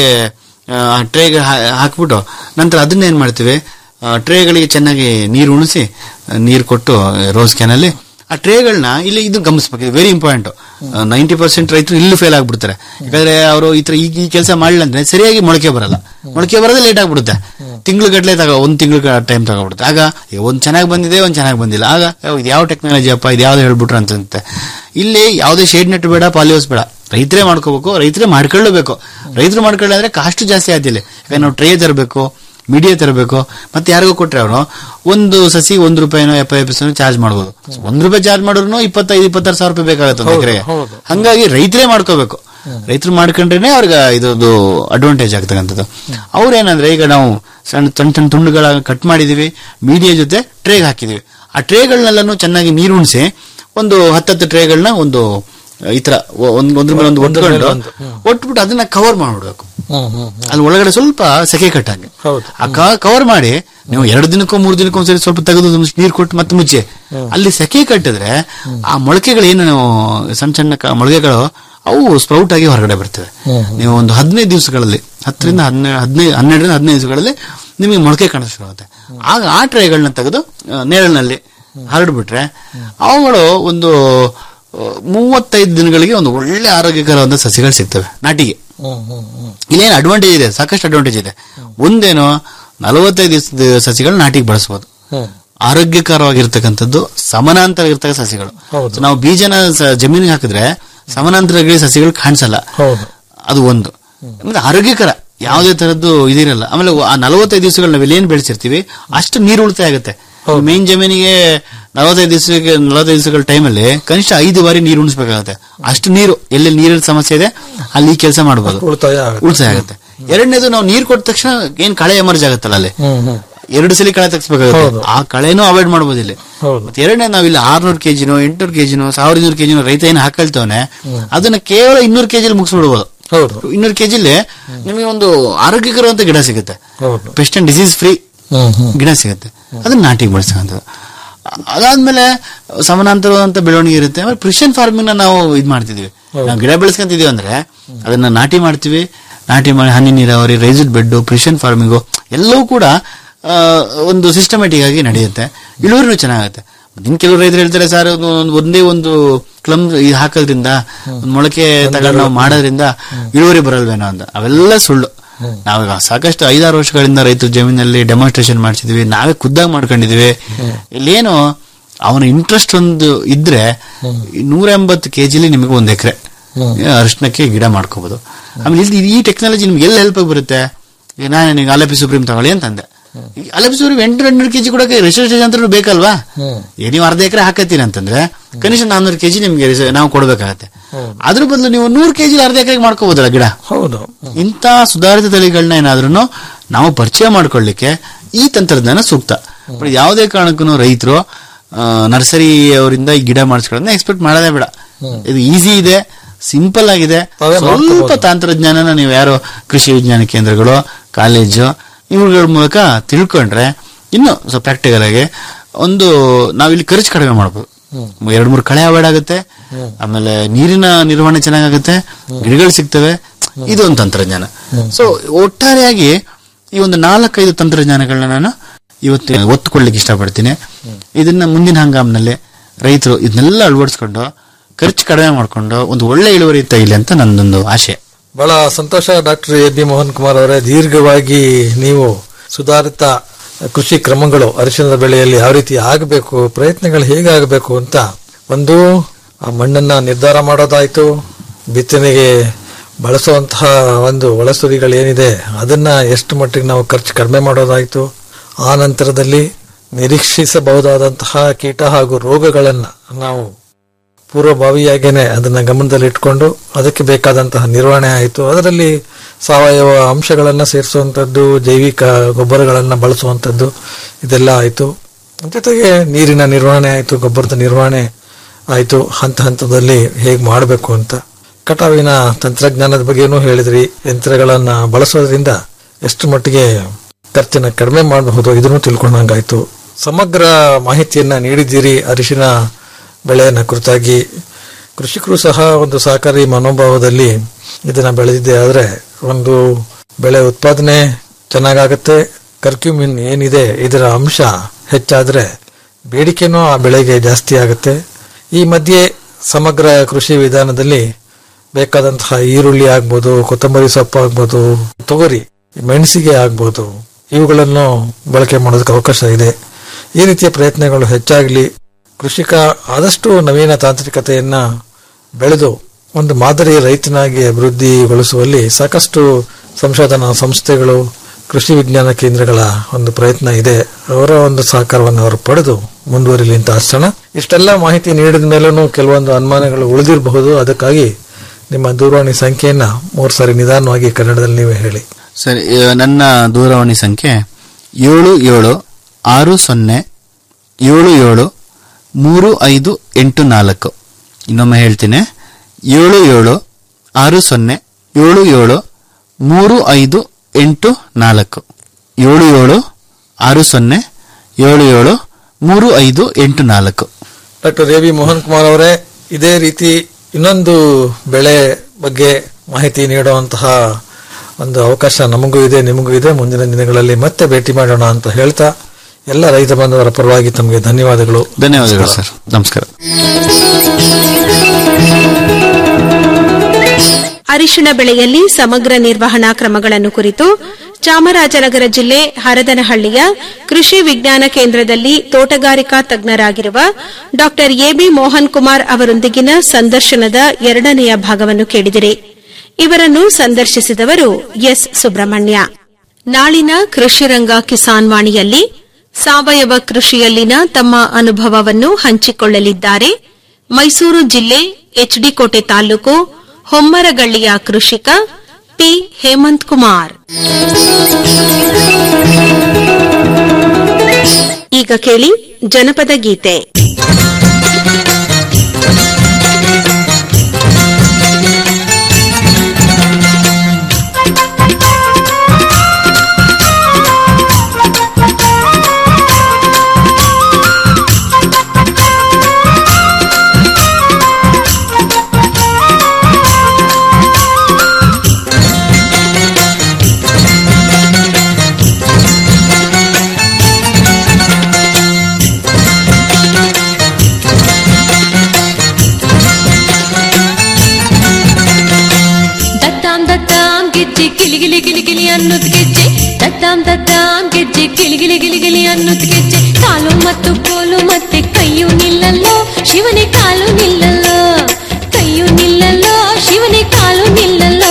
ಟ್ರೇಗೆ ಹಾಕ್ಬಿಟ್ಟು ನಂತರ ಅದನ್ನ ಏನ್ ಮಾಡ್ತೀವಿ ಟ್ರೇಗಳಿಗೆ ಚೆನ್ನಾಗಿ ನೀರು ಉಣಿಸಿ ನೀರು ಕೊಟ್ಟು ರೋಸ್ ಕ್ಯಾನಲ್ಲಿ ಆ ಟ್ರೇಗಳನ್ನ ಇಲ್ಲಿ ಇದು ಗಮನಿಸ್ಬೇಕು ಇದು ವೆರಿ ಇಂಪಾರ್ಟೆಂಟ್ ನೈಂಟಿ ಪರ್ಸೆಂಟ್ ರೈತರು ಇಲ್ಲಿ ಫೇಲ್ ಆಗ್ಬಿಡ್ತಾರೆ ಯಾಕಂದ್ರೆ ಅವರು ಈ ತರ ಈಗ ಈ ಕೆಲಸ ಮಾಡಲಿಲ್ಲ ಅಂದ್ರೆ ಸರಿಯಾಗಿ ಮೊಳಕೆ ಬರಲ್ಲ ಮೊಳಕೆ ಬರೋದೇ ಲೇಟ್ ಆಗ್ಬಿಡುತ್ತೆ ತಿಂಗಳು ಗಟ್ಟಲೆ ತಗೋ ಒಂದ್ ತಿಂಗಳು ಟೈಮ್ ತಗೊಬಿಡುತ್ತೆ ಆಗ ಏ, ಒಂದ್ ಚೆನ್ನಾಗಿ ಬಂದಿದೆ ಒಂದ್ ಚೆನ್ನಾಗಿ ಬಂದಿಲ್ಲ ಆಗ ಏ, ಇದು ಯಾವ ಟೆಕ್ನಾಲಜಿ ಅಪ್ಪ ಇದು ಯಾವ್ದು ಹೇಳ್ಬಿಟ್ರು ಅಂತಂತೆ ಇಲ್ಲಿ ಯಾವುದೇ ಶೇಡ್ ನೆಟ್ ಬೇಡ ಪಾಲಿಯೋಸ್ ಬೇಡ ರೈತರೇ ಮಾಡ್ಕೋಬೇಕು ರೈತರೇ ಮಾಡ್ಕೊಳ್ಳಬೇಕು ರೈತರು ಮಾಡ್ಕೊಳ್ಳಿ ಕಾಸ್ಟ್ ಜಾಸ್ತಿ ಆದಿಲ್ಲ ಯಾಕಂದ್ರೆ ನಾವು ಟ್ರೇ ತರಬೇಕು ಮೀಡಿಯಾ ತರಬೇಕು ಮತ್ತೆ ಯಾರಿಗೋ ಕೊಟ್ರೆ ಅವನು ಒಂದು ಸಸಿ ಒಂದ್ ರೂಪಾಯಿನೋ ಎಪ್ಪತ್ತು ಪೈಸೆನೋ ಚಾರ್ಜ್ ಮಾಡ್ಬೋದು ಒಂದ್ ರೂಪಾಯಿ ಚಾರ್ಜ್ ಮಾಡಿದ್ರು ಇಪ್ಪತ್ತೈದು ಇಪ್ಪತ್ತಾರು ಸಾವಿರ ರೂಪಾಯಿ ಬೇಕಾಗುತ್ತೆ ಒಂದು ಎಕರೆಗೆ ಹಂಗಾಗಿ ರೈತರೇ ಮಾಡ್ಕೋಬೇಕು ರೈತರು ಮಾಡ್ಕೊಂಡ್ರೇನೆ ಅವ್ರಿಗೆ ಇದೊಂದು ಅಡ್ವಾಂಟೇಜ್ ಆಗ್ತಕ್ಕಂಥದ್ದು ಅವ್ರೇನಂದ್ರೆ ಈಗ ನಾವು ಸಣ್ಣ ಸಣ್ಣ ಸಣ್ಣ ತುಂಡುಗಳ ಕಟ್ ಮಾಡಿದೀವಿ ಮೀಡಿಯಾ ಜೊತೆ ಟ್ರೇಗ್ ಹಾಕಿದೀವಿ ಆ ಟ್ರೇಗಳನ್ನೆಲ್ಲನೂ ಚೆನ್ನಾಗಿ ನೀರು ಉಣಿಸಿ ಒಂದು ಹತ್ತತ್ತು ಟ್ರೇಗಳನ್ನ ಒಂದು ಈ ತರ ಒ- ಒಂದ್ ಒಂದ್ರ ಮೇಲೆ ಒಂದು ಒಟ್ಕೊಂಡು ಒಟ್ಬಿಟ್ಟು ಅದನ್ನ ಕವರ್ ಮಾಡ್ಬಿಡ್ಬೇಕು ಹ್ಮ್ ಹ್ಮ್ ಅಲ್ಲಿ ಒಳಗಡೆ ಸ್ವಲ್ಪ ಸೆಕೆ ಕಟ್ಟಂಗೆ ಹೌದು. ಆ ಕವರ್ ಮಾಡಿ ನೀವು ಎರಡು ದಿನಕ್ಕೋ ಮೂರು ದಿನಕ್ಕೋ ಒಂದ್ಸರಿ ಸ್ವಲ್ಪ ತೆಗೆದು ಒಂದಿಷ್ಟು ನೀರು ಕೊಟ್ಟು ಮತ್ತೆ ಮುಚ್ಚಿ ಅಲ್ಲಿ ಸೆಕೆ ಕಟ್ಟಿದ್ರೆ ಆ ಮೊಳಕೆಗಳು ಏನು ನಾವು ಸಣ್ಣ ಸಣ್ಣ ಕ- ಮೊಳಕೆಗಳು ಅವು ಸ್ಪ್ರೌಟ್ ಆಗಿ ಹೊರಗಡೆ ಬರ್ತವೆ ನೀವು ಒಂದು ಹದಿನೈದು ದಿವಸಗಳಲ್ಲಿ ಹತ್ತರಿಂದ ಹನ್ನೆರಡು ಹದಿನೈದು ಹನ್ನೆರಡರಿಂದ ಹದಿನೈದು ದಿವಸಗಳಲ್ಲಿ ನಿಮಗೆ ಮೊಳಕೆ ಕಾಣಿಸ್ ಶುರು ಆಗುತ್ತೆ ಆಗ ಆ ಟ್ರೇಗಳನ್ನ ತೆಗೆದು ಆ, ನೆರಳಿನಲ್ಲಿ ಹರಡ್ಬಿಟ್ರೆ ಅವುಗಳು ಒಂದು ಆ, ಮೂವತ್ತೈದು ದಿನಗಳಿಗೆ ಒಂದು ಒಳ್ಳೆ ಆರೋಗ್ಯಕರವಾದ ಸಸಿಗಳು ಸಿಗ್ತವೆ ನಾಟಿಗೆ ಹ್ಮ್ ಹ್ಮ್ ಹ್ಮ್ ಇಲ್ಲೇನು ಅಡ್ವಾಂಟೇಜ್ ಇದೆ ಸಾಕಷ್ಟು ಅಡ್ವಾಂಟೇಜ್ ಇದೆ ಒಂದೇನು ನಲವತ್ತೈದು ದಿವಸದ ಸಸಿಗಳು ನಾಟಿಗೆ ಬಳಸಬಹುದು ಹ್ಮ್ ಆರೋಗ್ಯಕರವಾಗಿರ್ತಕ್ಕಂಥದ್ದು ಸಮಾನಾಂತರ ಇರ್ತಕ್ಕ ಸಸಿಗಳು ಹೌದು. So ನಾವು ಬೀಜನ ಸ- ಜಮೀನಿಗೆ ಹಾಕಿದ್ರೆ ಸಮಾನಾಂತರಗಳಿಗೆ ಸಸಿಗಳು ಕಾಣಿಸಲ್ಲ ಹೌದು ಅದು ಒಂದು ಮತ್ತೆ ಆರೋಗ್ಯಕರ ಯಾವುದೇ ತರದ್ದು ಇದಿರಲ್ಲ ಆಮೇಲೆ ಆ ನಲವತ್ತೈದು ದಿವಸಗಳು ನಾವು ಏನ್ ಬೆಳೆಸಿರ್ತೀವಿ ಅಷ್ಟು ನೀರು ಉಳಿತಾಯ ಆಗುತ್ತೆ ಮೇನ್ ಜಮೀನಿಗೆ ನಲವತ್ತೈದು ದಿವಸಕ್ಕೆ ನಲವತ್ತೈದು ದಿವಸಗಳ ಟೈಮಲ್ಲಿ ಕನಿಷ್ಠ ಐದು ಬಾರಿ ನೀರು ಉಣಿಸ್ಬೇಕಾಗುತ್ತೆ ಅಷ್ಟು ನೀರು ಎಲ್ಲೆಲ್ಲಿ ನೀರಿನ ಸಮಸ್ಯೆ ಇದೆ ಅಲ್ಲಿ ಈ ಕೆಲಸ ಮಾಡಬಹುದು ಉಳಿತಾಯ ಆಗುತ್ತೆ. ಉಳಿತಾಯ ಆಗುತ್ತೆ ಎರಡನೇದು ನಾವು ನೀರು ಕೊಟ್ಟ ತಕ್ಷಣ ಏನ್ ಕಳೆ ಎಮರ್ಜ್ ಆಗುತ್ತಲ್ಲ ಅಲ್ಲಿ ಹ್ಮ್ ಹ್ಮ್ ಎರಡು ಸಲ ಕಳೆ ತೆಗಿಸ್ಬೇಕಾಗುತ್ತೆ ಆ ಕಳೆನೂ ಅವಾಯ್ಡ್ ಮಾಡಬಹುದು ಇಲ್ಲಿ ಹೌದು. ಮತ್ತೆ ಎರಡನೇ ನಾವು ಇಲ್ಲಿ ಆರ್ನೂರು ಕೆಜಿನೋ ಎಂಟ್ನೂರು ಕೆಜಿನೋ ಸಾವಿರದ ಇನ್ನೂರು ಕೆಜಿನೋ ರೈತ ಏನು ಹಾಕಲ್ತವನೆ ಅದನ್ನ ಕೇವಲ ಇನ್ನೂರು ಕೆಜಿಲಿ ಮುಗಿಸ್ಬಿಡ್ಬೋದು ಹೌದು ಇನ್ನೂರು ಕೆಜಿಲಿ ನಿಮಗೆ ಒಂದು ಆರೋಗ್ಯಕರವಂತ ಗಿಡ ಸಿಗುತ್ತೆ ಹೌದು pest and disease free hmm hmm ಗಿಡ ಸಿಗುತ್ತೆ ಅದನ್ನ ನಾಟಿಗೆ ಬಳಸ್ತಕ್ಕಂಥದ್ದು ಅದಾದ್ಮೇಲೆ ಸಮಾನಾಂತರವಾದಂತ ಬೆಳವಣಿಗೆ ಇರುತ್ತೆ ಆಮೇಲೆ ಪ್ರಿಷನ್ ಫಾರ್ಮಿಂಗ್ ನಾವು ಇದ್ ಮಾಡ್ತಿದೀವಿ ನಾವು ಗಿಡ ಬೆಳೆಸ್ಕೊಂತಿದೀವಿ ಅಂದ್ರೆ ಅದನ್ನ ನಾಟಿ ಮಾಡ್ತೀವಿ ನಾಟಿ ಮಾಡಿ ಹನಿ ನೀರಾವರಿ ರೈಸ್ಡ್ ಬೆಡ್ ಪ್ರಿಷನ್ ಫಾರ್ಮಿಂಗು ಎಲ್ಲವೂ ಕೂಡ ಆ, ಒಂದು ಸಿಸ್ಟಮ್ಯಾಟಿಕ್ ಆಗಿ ನಡೆಯುತ್ತೆ ಇಳುವರಿನೂ ಚೆನ್ನಾಗುತ್ತೆ ಇನ್ ಕೆಲವು ರೈತರು ಹೇಳ್ತಾರೆ ಸರ್ ಒಂದು ಒಂದು- ಒಂದೇ ಒಂದು ಕ್ಲಮ್ ಇದು ಹಾಕೋದ್ರಿಂದ ಒಂದು ಮೊಳಕೆ ತಗೊಂಡು ನಾವು ಮಾಡೋದ್ರಿಂದ ಇಳುವರಿ ಬರಲ್ವೇನೋ ಅಂತ ಅವೆಲ್ಲ ಸುಳ್ಳು ನಾವೀಗ ಸಾಕಷ್ಟು ಐದಾರು ವರ್ಷಗಳಿಂದ ರೈತರು ಜಮೀನಲ್ಲಿ ಡೆಮಾನ್ಸ್ಟ್ರೇಷನ್ ಮಾಡ್ಸಿದೀವಿ ನಾವೇ ಖುದ್ದಾಗಿ ಮಾಡ್ಕೊಂಡಿದೀವಿ ಇಲ್ಲೇನು ಅವನ ಇಂಟ್ರೆಸ್ಟ್ ಒಂದು ಇದ್ರೆ ಈ ನೂರ ಎಂಬತ್ತು ಕೆಜಿಲಿ ನಿಮಗೆ ಒಂದು ಎಕರೆ ಅರಿಶಿನಕ್ಕೆ ಗಿಡ ಮಾಡ್ಕೋಬಹುದು ಆಮೇಲೆ ಇಲ್ಲಿ ಈ ಟೆಕ್ನಾಲಜಿ ನಿಮ್ಗೆ ಎಲ್ಲಿ ಹೆಲ್ಪ್ ಬರುತ್ತೆ ಈಗ ನಾನು ನಿಮಗೆ ಅಲಪಿ ಸುಪ್ರೀಂ ತಗೊಳ್ಳಿ ಅಂತಂದೆ ಈ ಅಲಪಿ ಸುಪ್ರೀಂ ಎಂಟು ಎಂಟುನೂರು ಕೆಜಿ ಕೊಡಕ್ಕೆ ರಿಸರ್ಚ್ ಅಂತ ಬೇಕಲ್ವಾ ಈಗ ನೀವು ಅರ್ಧ ಎಕರೆ ಹಾಕತ್ತೀನಿ ಅಂತಂದ್ರೆ ಕನಿಷ್ಠ ನಾನ್ನೂರು ಕೆಜಿ ನಿಮ್ಗೆ ರಿಸ- ನಾವು ಕೊಡ್ಬೇಕಾಗತ್ತೆ ಅದ್ರ ಬದಲು ನೀವು ನೂರು ಕೆಜಿ ಅರ್ಧ ಎಕರೆಗೆ ಮಾಡ್ಕೋಬಹುದಲ್ಲ ಗಿಡ ಹೌದು ಇಂಥ ಸುಧಾರಿತ ತಳಿಗಳನ್ನ ಏನಾದ್ರೂ ನಾವು ಪರಿಚಯ ಮಾಡ್ಕೊಳ್ಳಿಕ್ಕೆ ಈ ತಂತ್ರಜ್ಞಾನ ಸೂಕ್ತ ಬಟ್ ಯಾವುದೇ ಕಾರಣಕ್ಕೂ ರೈತರು ನರ್ಸರಿ ಅವರಿಂದ ಈ ಗಿಡ ಮಾಡಿಸ್ಕೊಳ್ಳೋದನ್ನ ಎಕ್ಸ್ಪೆಕ್ಟ್ ಮಾಡೋದೇ ಬೇಡ ಇದು ಈಸಿ ಇದೆ ಸಿಂಪಲ್ ಆಗಿದೆ ತಾವೇ ಸ್ವಲ್ಪ ಮಾಡ್ಕೋಬಹುದು. ತಂತ್ರಜ್ಞಾನನ ನೀವು ಯಾರೋ ಕೃಷಿ ವಿಜ್ಞಾನ ಕೇಂದ್ರಗಳು ಕಾಲೇಜು ಇವುಗಳ ಮೂಲಕ ತಿಳ್ಕೊಂಡ್ರೆ ಇನ್ನು ಸ್ವಲ್ಪ ಪ್ರಾಕ್ಟಿಕಲ್ ಆಗಿ ಒಂದು ನಾವಿಲ್ಲಿ ಖರ್ಚು ಕಡಿಮೆ ಮಾಡ್ಬೋದು ಎರಡ್ ಮೂರು ಕಳೆ ಅವಾಯ್ಡ್ ಆಗುತ್ತೆ ಆಮೇಲೆ ನೀರಿನ ನಿರ್ವಹಣೆ ಚೆನ್ನಾಗಾಗುತ್ತೆ ಗಿಡಗಳು ಸಿಗ್ತವೆ ಇದು ಒಂದು ತಂತ್ರಜ್ಞಾನ ಸೊ ಒಟ್ಟಾರೆಯಾಗಿ ಈ ಒಂದು ನಾಲ್ಕೈದು ತಂತ್ರಜ್ಞಾನಗಳನ್ನ ನಾನು ಇವತ್ತು ಒತ್ತುಕೊಳ್ಳಿಕ್ಕೆ ಇಷ್ಟಪಡ್ತೀನಿ ಇದನ್ನ ಮುಂದಿನ ಹಂಗಾಮಿನಲ್ಲಿ ರೈತರು ಇದನ್ನೆಲ್ಲ ಅಳವಡಿಸ್ಕೊಂಡು ಖರ್ಚು ಕಡಿಮೆ ಮಾಡ್ಕೊಂಡು ಒಂದು ಒಳ್ಳೆ ಇಳುವರಿ ತೆಗಿಲಿ ಅಂತ ನನ್ನೊಂದು ಆಶೆ ಬಹಳ ಸಂತೋಷ doctor A B Mohan Kumar ಅವರೇ ದೀರ್ಘವಾಗಿ ನೀವು ಸುಧಾರಿತ ಕೃಷಿ ಕ್ರಮಗಳು ಅರಿಶಿಣದ ಬೆಳೆಯಲ್ಲಿ ಯಾವ ರೀತಿ ಆಗಬೇಕು ಪ್ರಯತ್ನಗಳು ಹೇಗಾಗಬೇಕು ಅಂತ ಒಂದು ಆ ಮಣ್ಣನ್ನ ನಿರ್ಧಾರ ಮಾಡೋದಾಯ್ತು ಬಿತ್ತನೆಗೆ ಬಳಸುವಂತಹ ಒಂದು ಒಳಸುರಿಗಳೇನಿದೆ ಅದನ್ನ ಎಷ್ಟು ಮಟ್ಟಿಗೆ ನಾವು ಖರ್ಚು ಕಡಿಮೆ ಮಾಡೋದಾಯ್ತು ಆ ನಂತರದಲ್ಲಿ ನಿರೀಕ್ಷಿಸಬಹುದಾದಂತಹ ಕೀಟ ಹಾಗೂ ರೋಗಗಳನ್ನ ನಾವು ಪೂರ್ವಭಾವಿಯಾಗೇನೆ ಅದನ್ನ ಗಮನದಲ್ಲಿ ಇಟ್ಕೊಂಡು ಅದಕ್ಕೆ ಬೇಕಾದಂತಹ ನಿರ್ವಹಣೆ ಆಯಿತು ಅದರಲ್ಲಿ ಸಾವಯವ ಅಂಶಗಳನ್ನ ಸೇರಿಸುವಂತದ್ದು ಜೈವಿಕ ಗೊಬ್ಬರಗಳನ್ನ ಬಳಸುವಂತದ್ದು ಇದೆಲ್ಲ ಆಯಿತು ಜೊತೆಗೆ ನೀರಿನ ನಿರ್ವಹಣೆ ಆಯಿತು ಗೊಬ್ಬರದ ನಿರ್ವಹಣೆ ಆಯಿತು ಹಂತ ಹಂತದಲ್ಲಿ ಹೇಗೆ ಮಾಡಬೇಕು ಅಂತ ಕಟಾವಿನ ತಂತ್ರಜ್ಞಾನದ ಬಗ್ಗೆನೂ ಹೇಳಿದ್ರಿ ಯಂತ್ರಗಳನ್ನ ಬಳಸೋದ್ರಿಂದ ಎಷ್ಟು ಮಟ್ಟಿಗೆ ಖರ್ಚನ್ನ ಕಡಿಮೆ ಮಾಡಬಹುದು ಇದನ್ನು ತಿಳ್ಕೊಂಡಂಗಾಯ್ತು ಸಮಗ್ರ ಮಾಹಿತಿಯನ್ನ ನೀಡಿದ್ದೀರಿ ಅರಿಶಿನ ಬೆಳೆಯನ್ನ ಕುರಿತಾಗಿ ಕೃಷಿಕರು ಸಹ ಒಂದು ಸಹಕಾರಿ ಮನೋಭಾವದಲ್ಲಿ ಇದನ್ನ ಬೆಳೆದಿದೆ ಆದ್ರೆ ಒಂದು ಬೆಳೆ ಉತ್ಪಾದನೆ ಚೆನ್ನಾಗಾಗತ್ತೆ ಕರ್ಕ್ಯೂಮಿನ್ ಏನಿದೆ ಇದರ ಅಂಶ ಹೆಚ್ಚಾದ್ರೆ ಬೇಡಿಕೆನೂ ಆ ಬೆಳೆಗೆ ಜಾಸ್ತಿ ಆಗುತ್ತೆ ಈ ಮಧ್ಯೆ ಸಮಗ್ರ ಕೃಷಿ ವಿಧಾನದಲ್ಲಿ ಬೇಕಾದಂತಹ ಈರುಳ್ಳಿ ಆಗ್ಬೋದು ಕೊತ್ತಂಬರಿ ಸೊಪ್ಪು ಆಗ್ಬೋದು ತೊಗರಿ ಮೆಣಸಿಗೆ ಆಗ್ಬೋದು ಇವುಗಳನ್ನು ಬಳಕೆ ಮಾಡೋದಕ್ಕೆ ಅವಕಾಶ ಇದೆ ಈ ರೀತಿಯ ಪ್ರಯತ್ನಗಳು ಹೆಚ್ಚಾಗಲಿ ಕೃಷಿಕ ಆದಷ್ಟು ನವೀನ ತಾಂತ್ರಿಕತೆಯನ್ನ ಬೆಳೆದು ಒಂದು ಮಾದರಿ ರೈತನಾಗಿ ಅಭಿವೃದ್ಧಿಗೊಳಿಸುವಲ್ಲಿ ಸಾಕಷ್ಟು ಸಂಶೋಧನಾ ಸಂಸ್ಥೆಗಳು ಕೃಷಿ ವಿಜ್ಞಾನ ಕೇಂದ್ರಗಳ ಒಂದು ಪ್ರಯತ್ನ ಇದೆ ಅವರ ಒಂದು ಸಹಕಾರವನ್ನು ಅವರು ಪಡೆದು ಮುಂದುವರಿಲಿ ಅಂತ ಆಸೋಣ ಇಷ್ಟೆಲ್ಲ ಮಾಹಿತಿ ನೀಡಿದ ಮೇಲೂ ಕೆಲವೊಂದು ಅನುಮಾನಗಳು ಉಳಿದಿರಬಹುದು ಅದಕ್ಕಾಗಿ ನಿಮ್ಮ ದೂರವಾಣಿ ಸಂಖ್ಯೆಯನ್ನ ಮೂರು ಸಾರಿ ನಿಧಾನವಾಗಿ ಕನ್ನಡದಲ್ಲಿ ನೀವೇ ಹೇಳಿ ಸರಿ ಆ, ನನ್ನ ದೂರವಾಣಿ ಸಂಖ್ಯೆ ಏಳು ಏಳು ಆರು ಸೊನ್ನೆ ಏಳು ಏಳು ಮೂರು ಐದು ಎಂಟು ನಾಲ್ಕು ಇನ್ನೊಮ್ಮೆ ಹೇಳ್ತೀನಿ ಏಳು ಏಳು ಆರು ಸೊನ್ನೆ ಏಳು ಏಳು ಮೂರು ಐದು ಎಂಟು ನಾಲ್ಕು ಏಳು ಏಳು ಆರು ಸೊನ್ನೆ ಏಳು ಏಳು ಮೂರು ಐದು ಎಂಟು ನಾಲ್ಕು doctor A V Mohan Kumar ಅವರೇ ಇದೇ ರೀತಿ ಇನ್ನೊಂದು ಬೆಳೆ ಬಗ್ಗೆ ಮಾಹಿತಿ ನೀಡುವಂತಹ ಒಂದು ಅವಕಾಶ ನಮಗೂ ಇದೆ ನಿಮಗೂ ಇದೆ ಮುಂದಿನ ದಿನಗಳಲ್ಲಿ ಮತ್ತೆ ಭೇಟಿ ಮಾಡೋಣ ಅಂತ ಹೇಳ್ತಾ ಎಲ್ಲ ರೈತ ಬಾಂಧವರ ಪರವಾಗಿ ತಮಗೆ ಧನ್ಯವಾದಗಳು ಧನ್ಯವಾದಗಳು ಸರ್ ನಮಸ್ಕಾರ ಅರಿಶಿಣ ಬೆಳೆಯಲ್ಲಿ ಸಮಗ್ರ ನಿರ್ವಹಣಾ ಕ್ರಮಗಳನ್ನು ಕುರಿತು ಚಾಮರಾಜನಗರ ಜಿಲ್ಲೆ ಹರದನಹಳ್ಳಿಯ ಕೃಷಿ ವಿಜ್ಞಾನ ಕೇಂದ್ರದಲ್ಲಿ ತೋಟಗಾರಿಕಾ ತಜ್ಞರಾಗಿರುವ ಡಾ ಎಬಿ ಮೋಹನ್ ಕುಮಾರ್ ಅವರೊಂದಿಗಿನ ಸಂದರ್ಶನದ ಎರಡನೆಯ ಭಾಗವನ್ನು ಕೇಳಿದಿರಿ ಇವರನ್ನು ಸಂದರ್ಶಿಸಿದವರು ಎಸ್ ಸುಬ್ರಹ್ಮಣ್ಯ ನಾಳಿನ ಕೃಷಿರಂಗ ಕಿಸಾನ್ ವಾಣಿಯಲ್ಲಿ ಸಾವಯವ ಕೃಷಿಯಲ್ಲಿನ ತಮ್ಮ ಅನುಭವವನ್ನು ಹಂಚಿಕೊಳ್ಳಲಿದ್ದಾರೆ ಮೈಸೂರು ಜಿಲ್ಲೆ ಎಚ್ಡಿಕೋಟೆ ತಾಲೂಕು ಹೊಮ್ಮರಗಳ್ಳಿಯ ಕೃಷಿಕ ಪಿ ಹೇಮಂತ್ ಕುಮಾರ್ ಈಗ ಕೇಳಿ ಜನಪದ ಗೀತೆ దత్తాం దత్తాం గిజ్జి గిలిగిలి గిలిగిలి ಅನ್ನುತ್ ಗೆಜ್ಜೆ ದತ್ತಾಂ ದತ್ತಾಂ ಗೆಜ್ಜೆ ಗಿಲಿಗಿಲಿ ಗಿಲಿಗಿಲಿ ಅನ್ನುತ್ ಗೆಜ್ಜೆ ಕಾಲು ಮತ್ತು ಕೋಲು ಮತ್ತೆ ಕೈಯು ನಿಲ್ಲಲ್ಲೋ ಶಿವನೇ ಕಾಲು ನಿಲ್ಲಲ್ಲೋ ಕೈಯು ನಿಲ್ಲಲ್ಲೋ ಶಿವನೇ ಕಾಲು ನಿಲ್ಲಲ್ಲೋ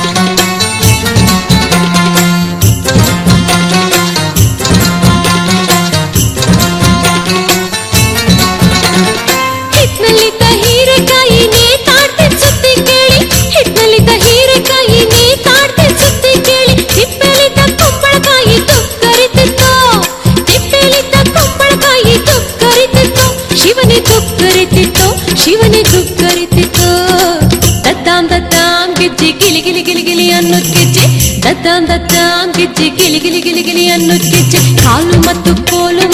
Thank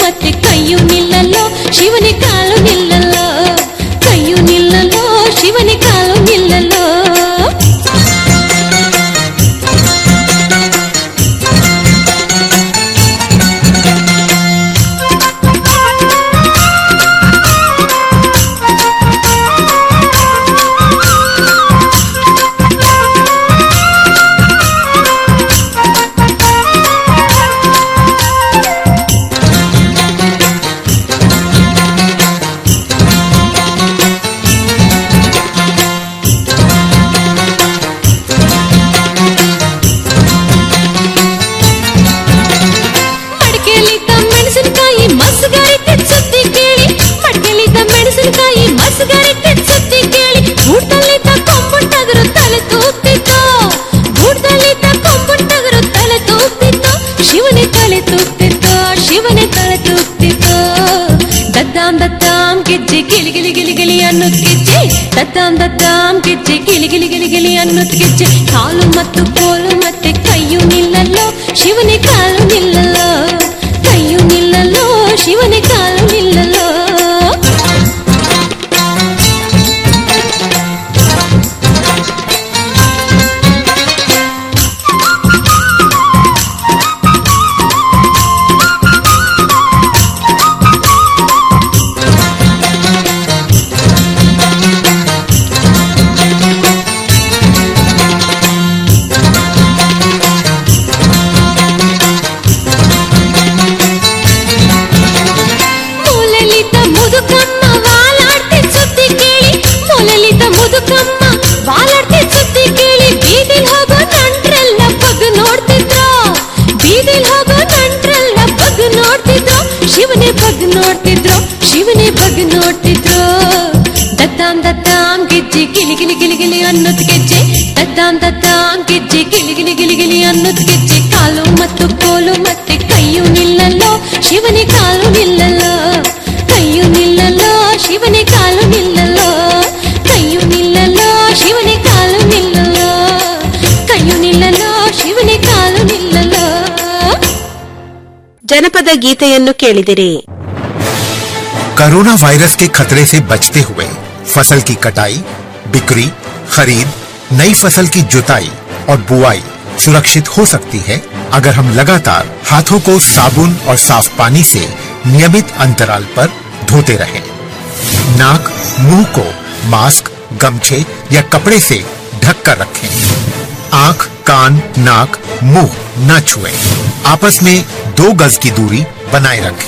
ಮತ್ತೆ ಕೈಯು ನಿಲ್ಲಲ್ಲೋ ಶಿವನೇ ಕಾಲು ನಿಲ್ಲಲ್ಲೋ ಕೈಯು ನಿಲ್ಲಲ್ಲೋ ಶಿವನೇ ಕಾಲು ನಿಲ್ಲಲ್ಲೋ ಮಡಿಕೆಲಿದ್ದ ಮೆಣಸಿನಕಾಯಿ ಮಸ್ಗರಿಕೆ ಸುದ್ದಿ ಕೇಳಿ ಮಡಿಕೆಲಿದ್ದ ಮೆಣಸಿನಕಾಯಿ ಮಸ್ಗರಿಕೆ ಸುದ್ದಿ ಕೇಳಿ ಗೂಡ್ದಲ್ಲಿದ್ದ ಕೊಂಬುಂಟಗರು ತಲೆ ತೂಗ್ತಿತ್ತು ಗೂಡ್ದಲ್ಲಿದ್ದ ಕೊಂಬುಂಟಗರು ತಲೆ ತೂಗ್ತಿತ್ತು ಶಿವನೇ ತಲೆ ತೂಗ್ತಿತ್ತು ಶಿವನೇ ತಲೆ ತೂಗ್ತಿತ್ತು ದದ್ದಾಂ ದದ್ದಾಂ ಗೆಜ್ಜೆ ಗಿಲಿ ಗಿಲಿ ಗಿಲಿ ಗಿಲಿ ಅನ್ನೋದ್ ಗೆಜ್ಜೆ ದದ್ದಾಂ ದದ್ದಾಂ ಗೆಜ್ಜೆ ಗಿಲಿ ಗಿಲಿ ಗಿಲಿ ಗಿಲಿ ಅನ್ನೋದ್ ಗೆಜ್ಜೆ ಕಾಲು ಮತ್ತು ಕೋಲು ಮತ್ತೆ ಕೈಯು ನಿಲ್ಲಲ್ಲೋ ಶಿವನೇ ಕಾಲು ನಿಲ್ಲಲ್ಲೋ ಕೈಯು ನಿಲ್ಲಲ್ಲೋ ಶಿವನೇ ಕಾಲು ನಿಲ್ಲಲ್ಲೋ ಮೂಲೆಲಿದ್ದ ಮುದುಕಮ್ಮ ವಾಲಾಡ್ತಿ ಸುದ್ದಿ ಕೇಳಿ ಮೂಲೆಲಿದ್ದ ಮುದುಕಮ್ಮ ವಾಲಾಡ್ತಿ ಸುದ್ದಿ ಕೇಳಿ ಬೀದಿಲ್ ಹೋಗೋ ನಂಟ್ರೆಲ್ಲ ಬಗ್ ನೋಡ್ತಿದ್ರು ಬೀದಿಲ್ ಹೋಗೋ ನಂಟ್ರೆಲ್ಲ ಬಗ್ ನೋಡ್ತಿದ್ರು ಶಿವನೇ ಬಗ್ ನೋಡ್ತಿದ್ರು ಶಿವನೇ ಬಗ್ ನೋಡ್ತಿದ್ರು ದದ್ದಾಂ ದದ್ದಾಂ ಗೆಜ್ಜೆ ಗಿಲಿ ಗಿಲಿ ಗಿಲಿ ಗಿಲಿ ಅನ್ನೋದ್ ಗೆಜ್ಜೆ ದದ್ದಾಂ ದದ್ದಾಂ ಗೆಜ್ಜೆ ಗಿಲಿ ಗಿಲಿ ಗಿಲಿ ಗಿಲಿ ಅನ್ನೋದ್ ಗೆಜ್ಜೆ ಕಾಲು ಮತ್ತು ಕೋಲು ಮತ್ತೆ ಕೈಯು ನಿಲ್ಲಲ್ಲೋ ಶಿವನೇ ಕಾಲು ನಿಲ್ಲಲ್ಲೋ ಕೈಯು ನಿಲ್ಲಲ್ಲೋ ಶಿವನೇ ಕಾಲು ನಿಲ್ಲಲ್ಲೋ ಕೈಯು ನಿಲ್ಲಲ್ಲೋ ಶಿವನೇ ಕಾಲು ನಿಲ್ಲಲ್ಲೋ ಕೈಯು ನಿಲ್ಲಲ್ಲೋ ಶಿವನೇ ಕಾಲು ನಿಲ್ಲಲ್ಲೋ ಜನಪದ ಗೀತೆಯನ್ನು ಕೇಳಿದಿರಿ कोरोना वायरस के खतरे से बचते हुए फसल की कटाई बिक्री खरीद नई फसल की जुताई और बुआई सुरक्षित हो सकती है अगर हम लगातार हाथों को साबुन और साफ पानी से नियमित अंतराल पर धोते रहें। नाक मुंह को मास्क गमछे या कपड़े से ढक कर रखें आंख कान नाक मुंह न छुएं। आपस में दो गज की दूरी बनाए रखें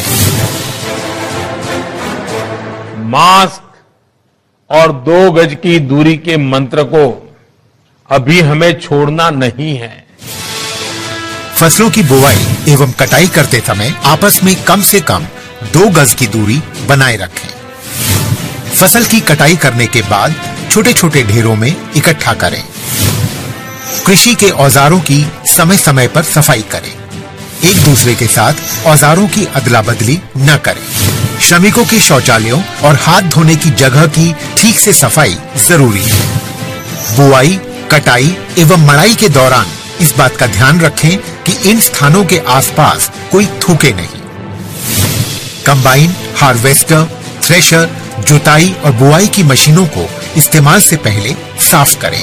मास्क और दो गज की दूरी के मंत्र को अभी हमें छोड़ना नहीं है फसलों की बुवाई एवं कटाई करते समय आपस में कम से कम दो गज की दूरी बनाए रखें फसल की कटाई करने के बाद छोटे छोटे ढेरों में इकट्ठा करें कृषि के औजारों की समय समय पर सफाई करें एक दूसरे के साथ औजारों की अदला बदली न करें श्रमिकों के शौचालयों और हाथ धोने की जगह की ठीक से सफाई जरूरी है बुआई कटाई एवं मड़ाई के दौरान इस बात का ध्यान रखें कि इन स्थानों के आसपास कोई थूके नहीं कंबाइन हार्वेस्टर थ्रेशर जुताई और बुआई की मशीनों को इस्तेमाल से पहले साफ करें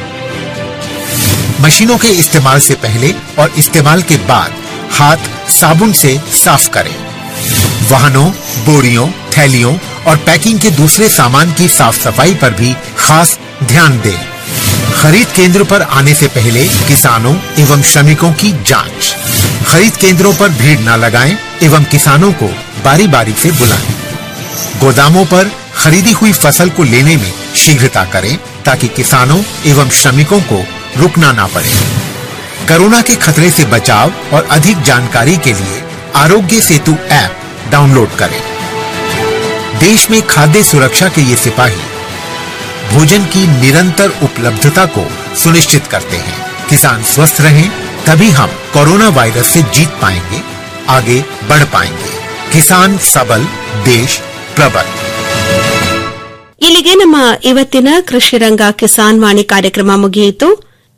मशीनों के इस्तेमाल से पहले और इस्तेमाल के बाद हाथ साबुन से साफ करें वाहनों बोरियों थैलियों और पैकिंग के दूसरे सामान की साफ सफाई पर भी खास ध्यान दें खरीद केंद्र पर आने से पहले किसानों एवं श्रमिकों की जांच खरीद केंद्रों पर भीड़ न लगाएं एवं किसानों को बारी बारी से बुलाएं गोदामों पर खरीदी हुई फसल को लेने में शीघ्रता करें ताकि किसानों एवं श्रमिकों को रुकना ना पड़े कोरोना के खतरे से बचाव और अधिक जानकारी के लिए आरोग्य सेतु ऐप डाउनलोड करें देश में खाद्य सुरक्षा के ये सिपाही भोजन की निरंतर उपलब्धता को सुनिश्चित करते हैं किसान स्वस्थ रहें तभी हम कोरोना वायरस से जीत पाएंगे आगे बढ़ पाएंगे किसान सबल देश प्रबल ಇಲ್ಲಿಗೆ ನಮ್ಮ ಇವತ್ತಿನ ಕೃಷಿ ರಂಗ ಕಿಸಾನ್ ವಾಣಿ ಕಾರ್ಯಕ್ರಮ ಮುಗಿಯಿತು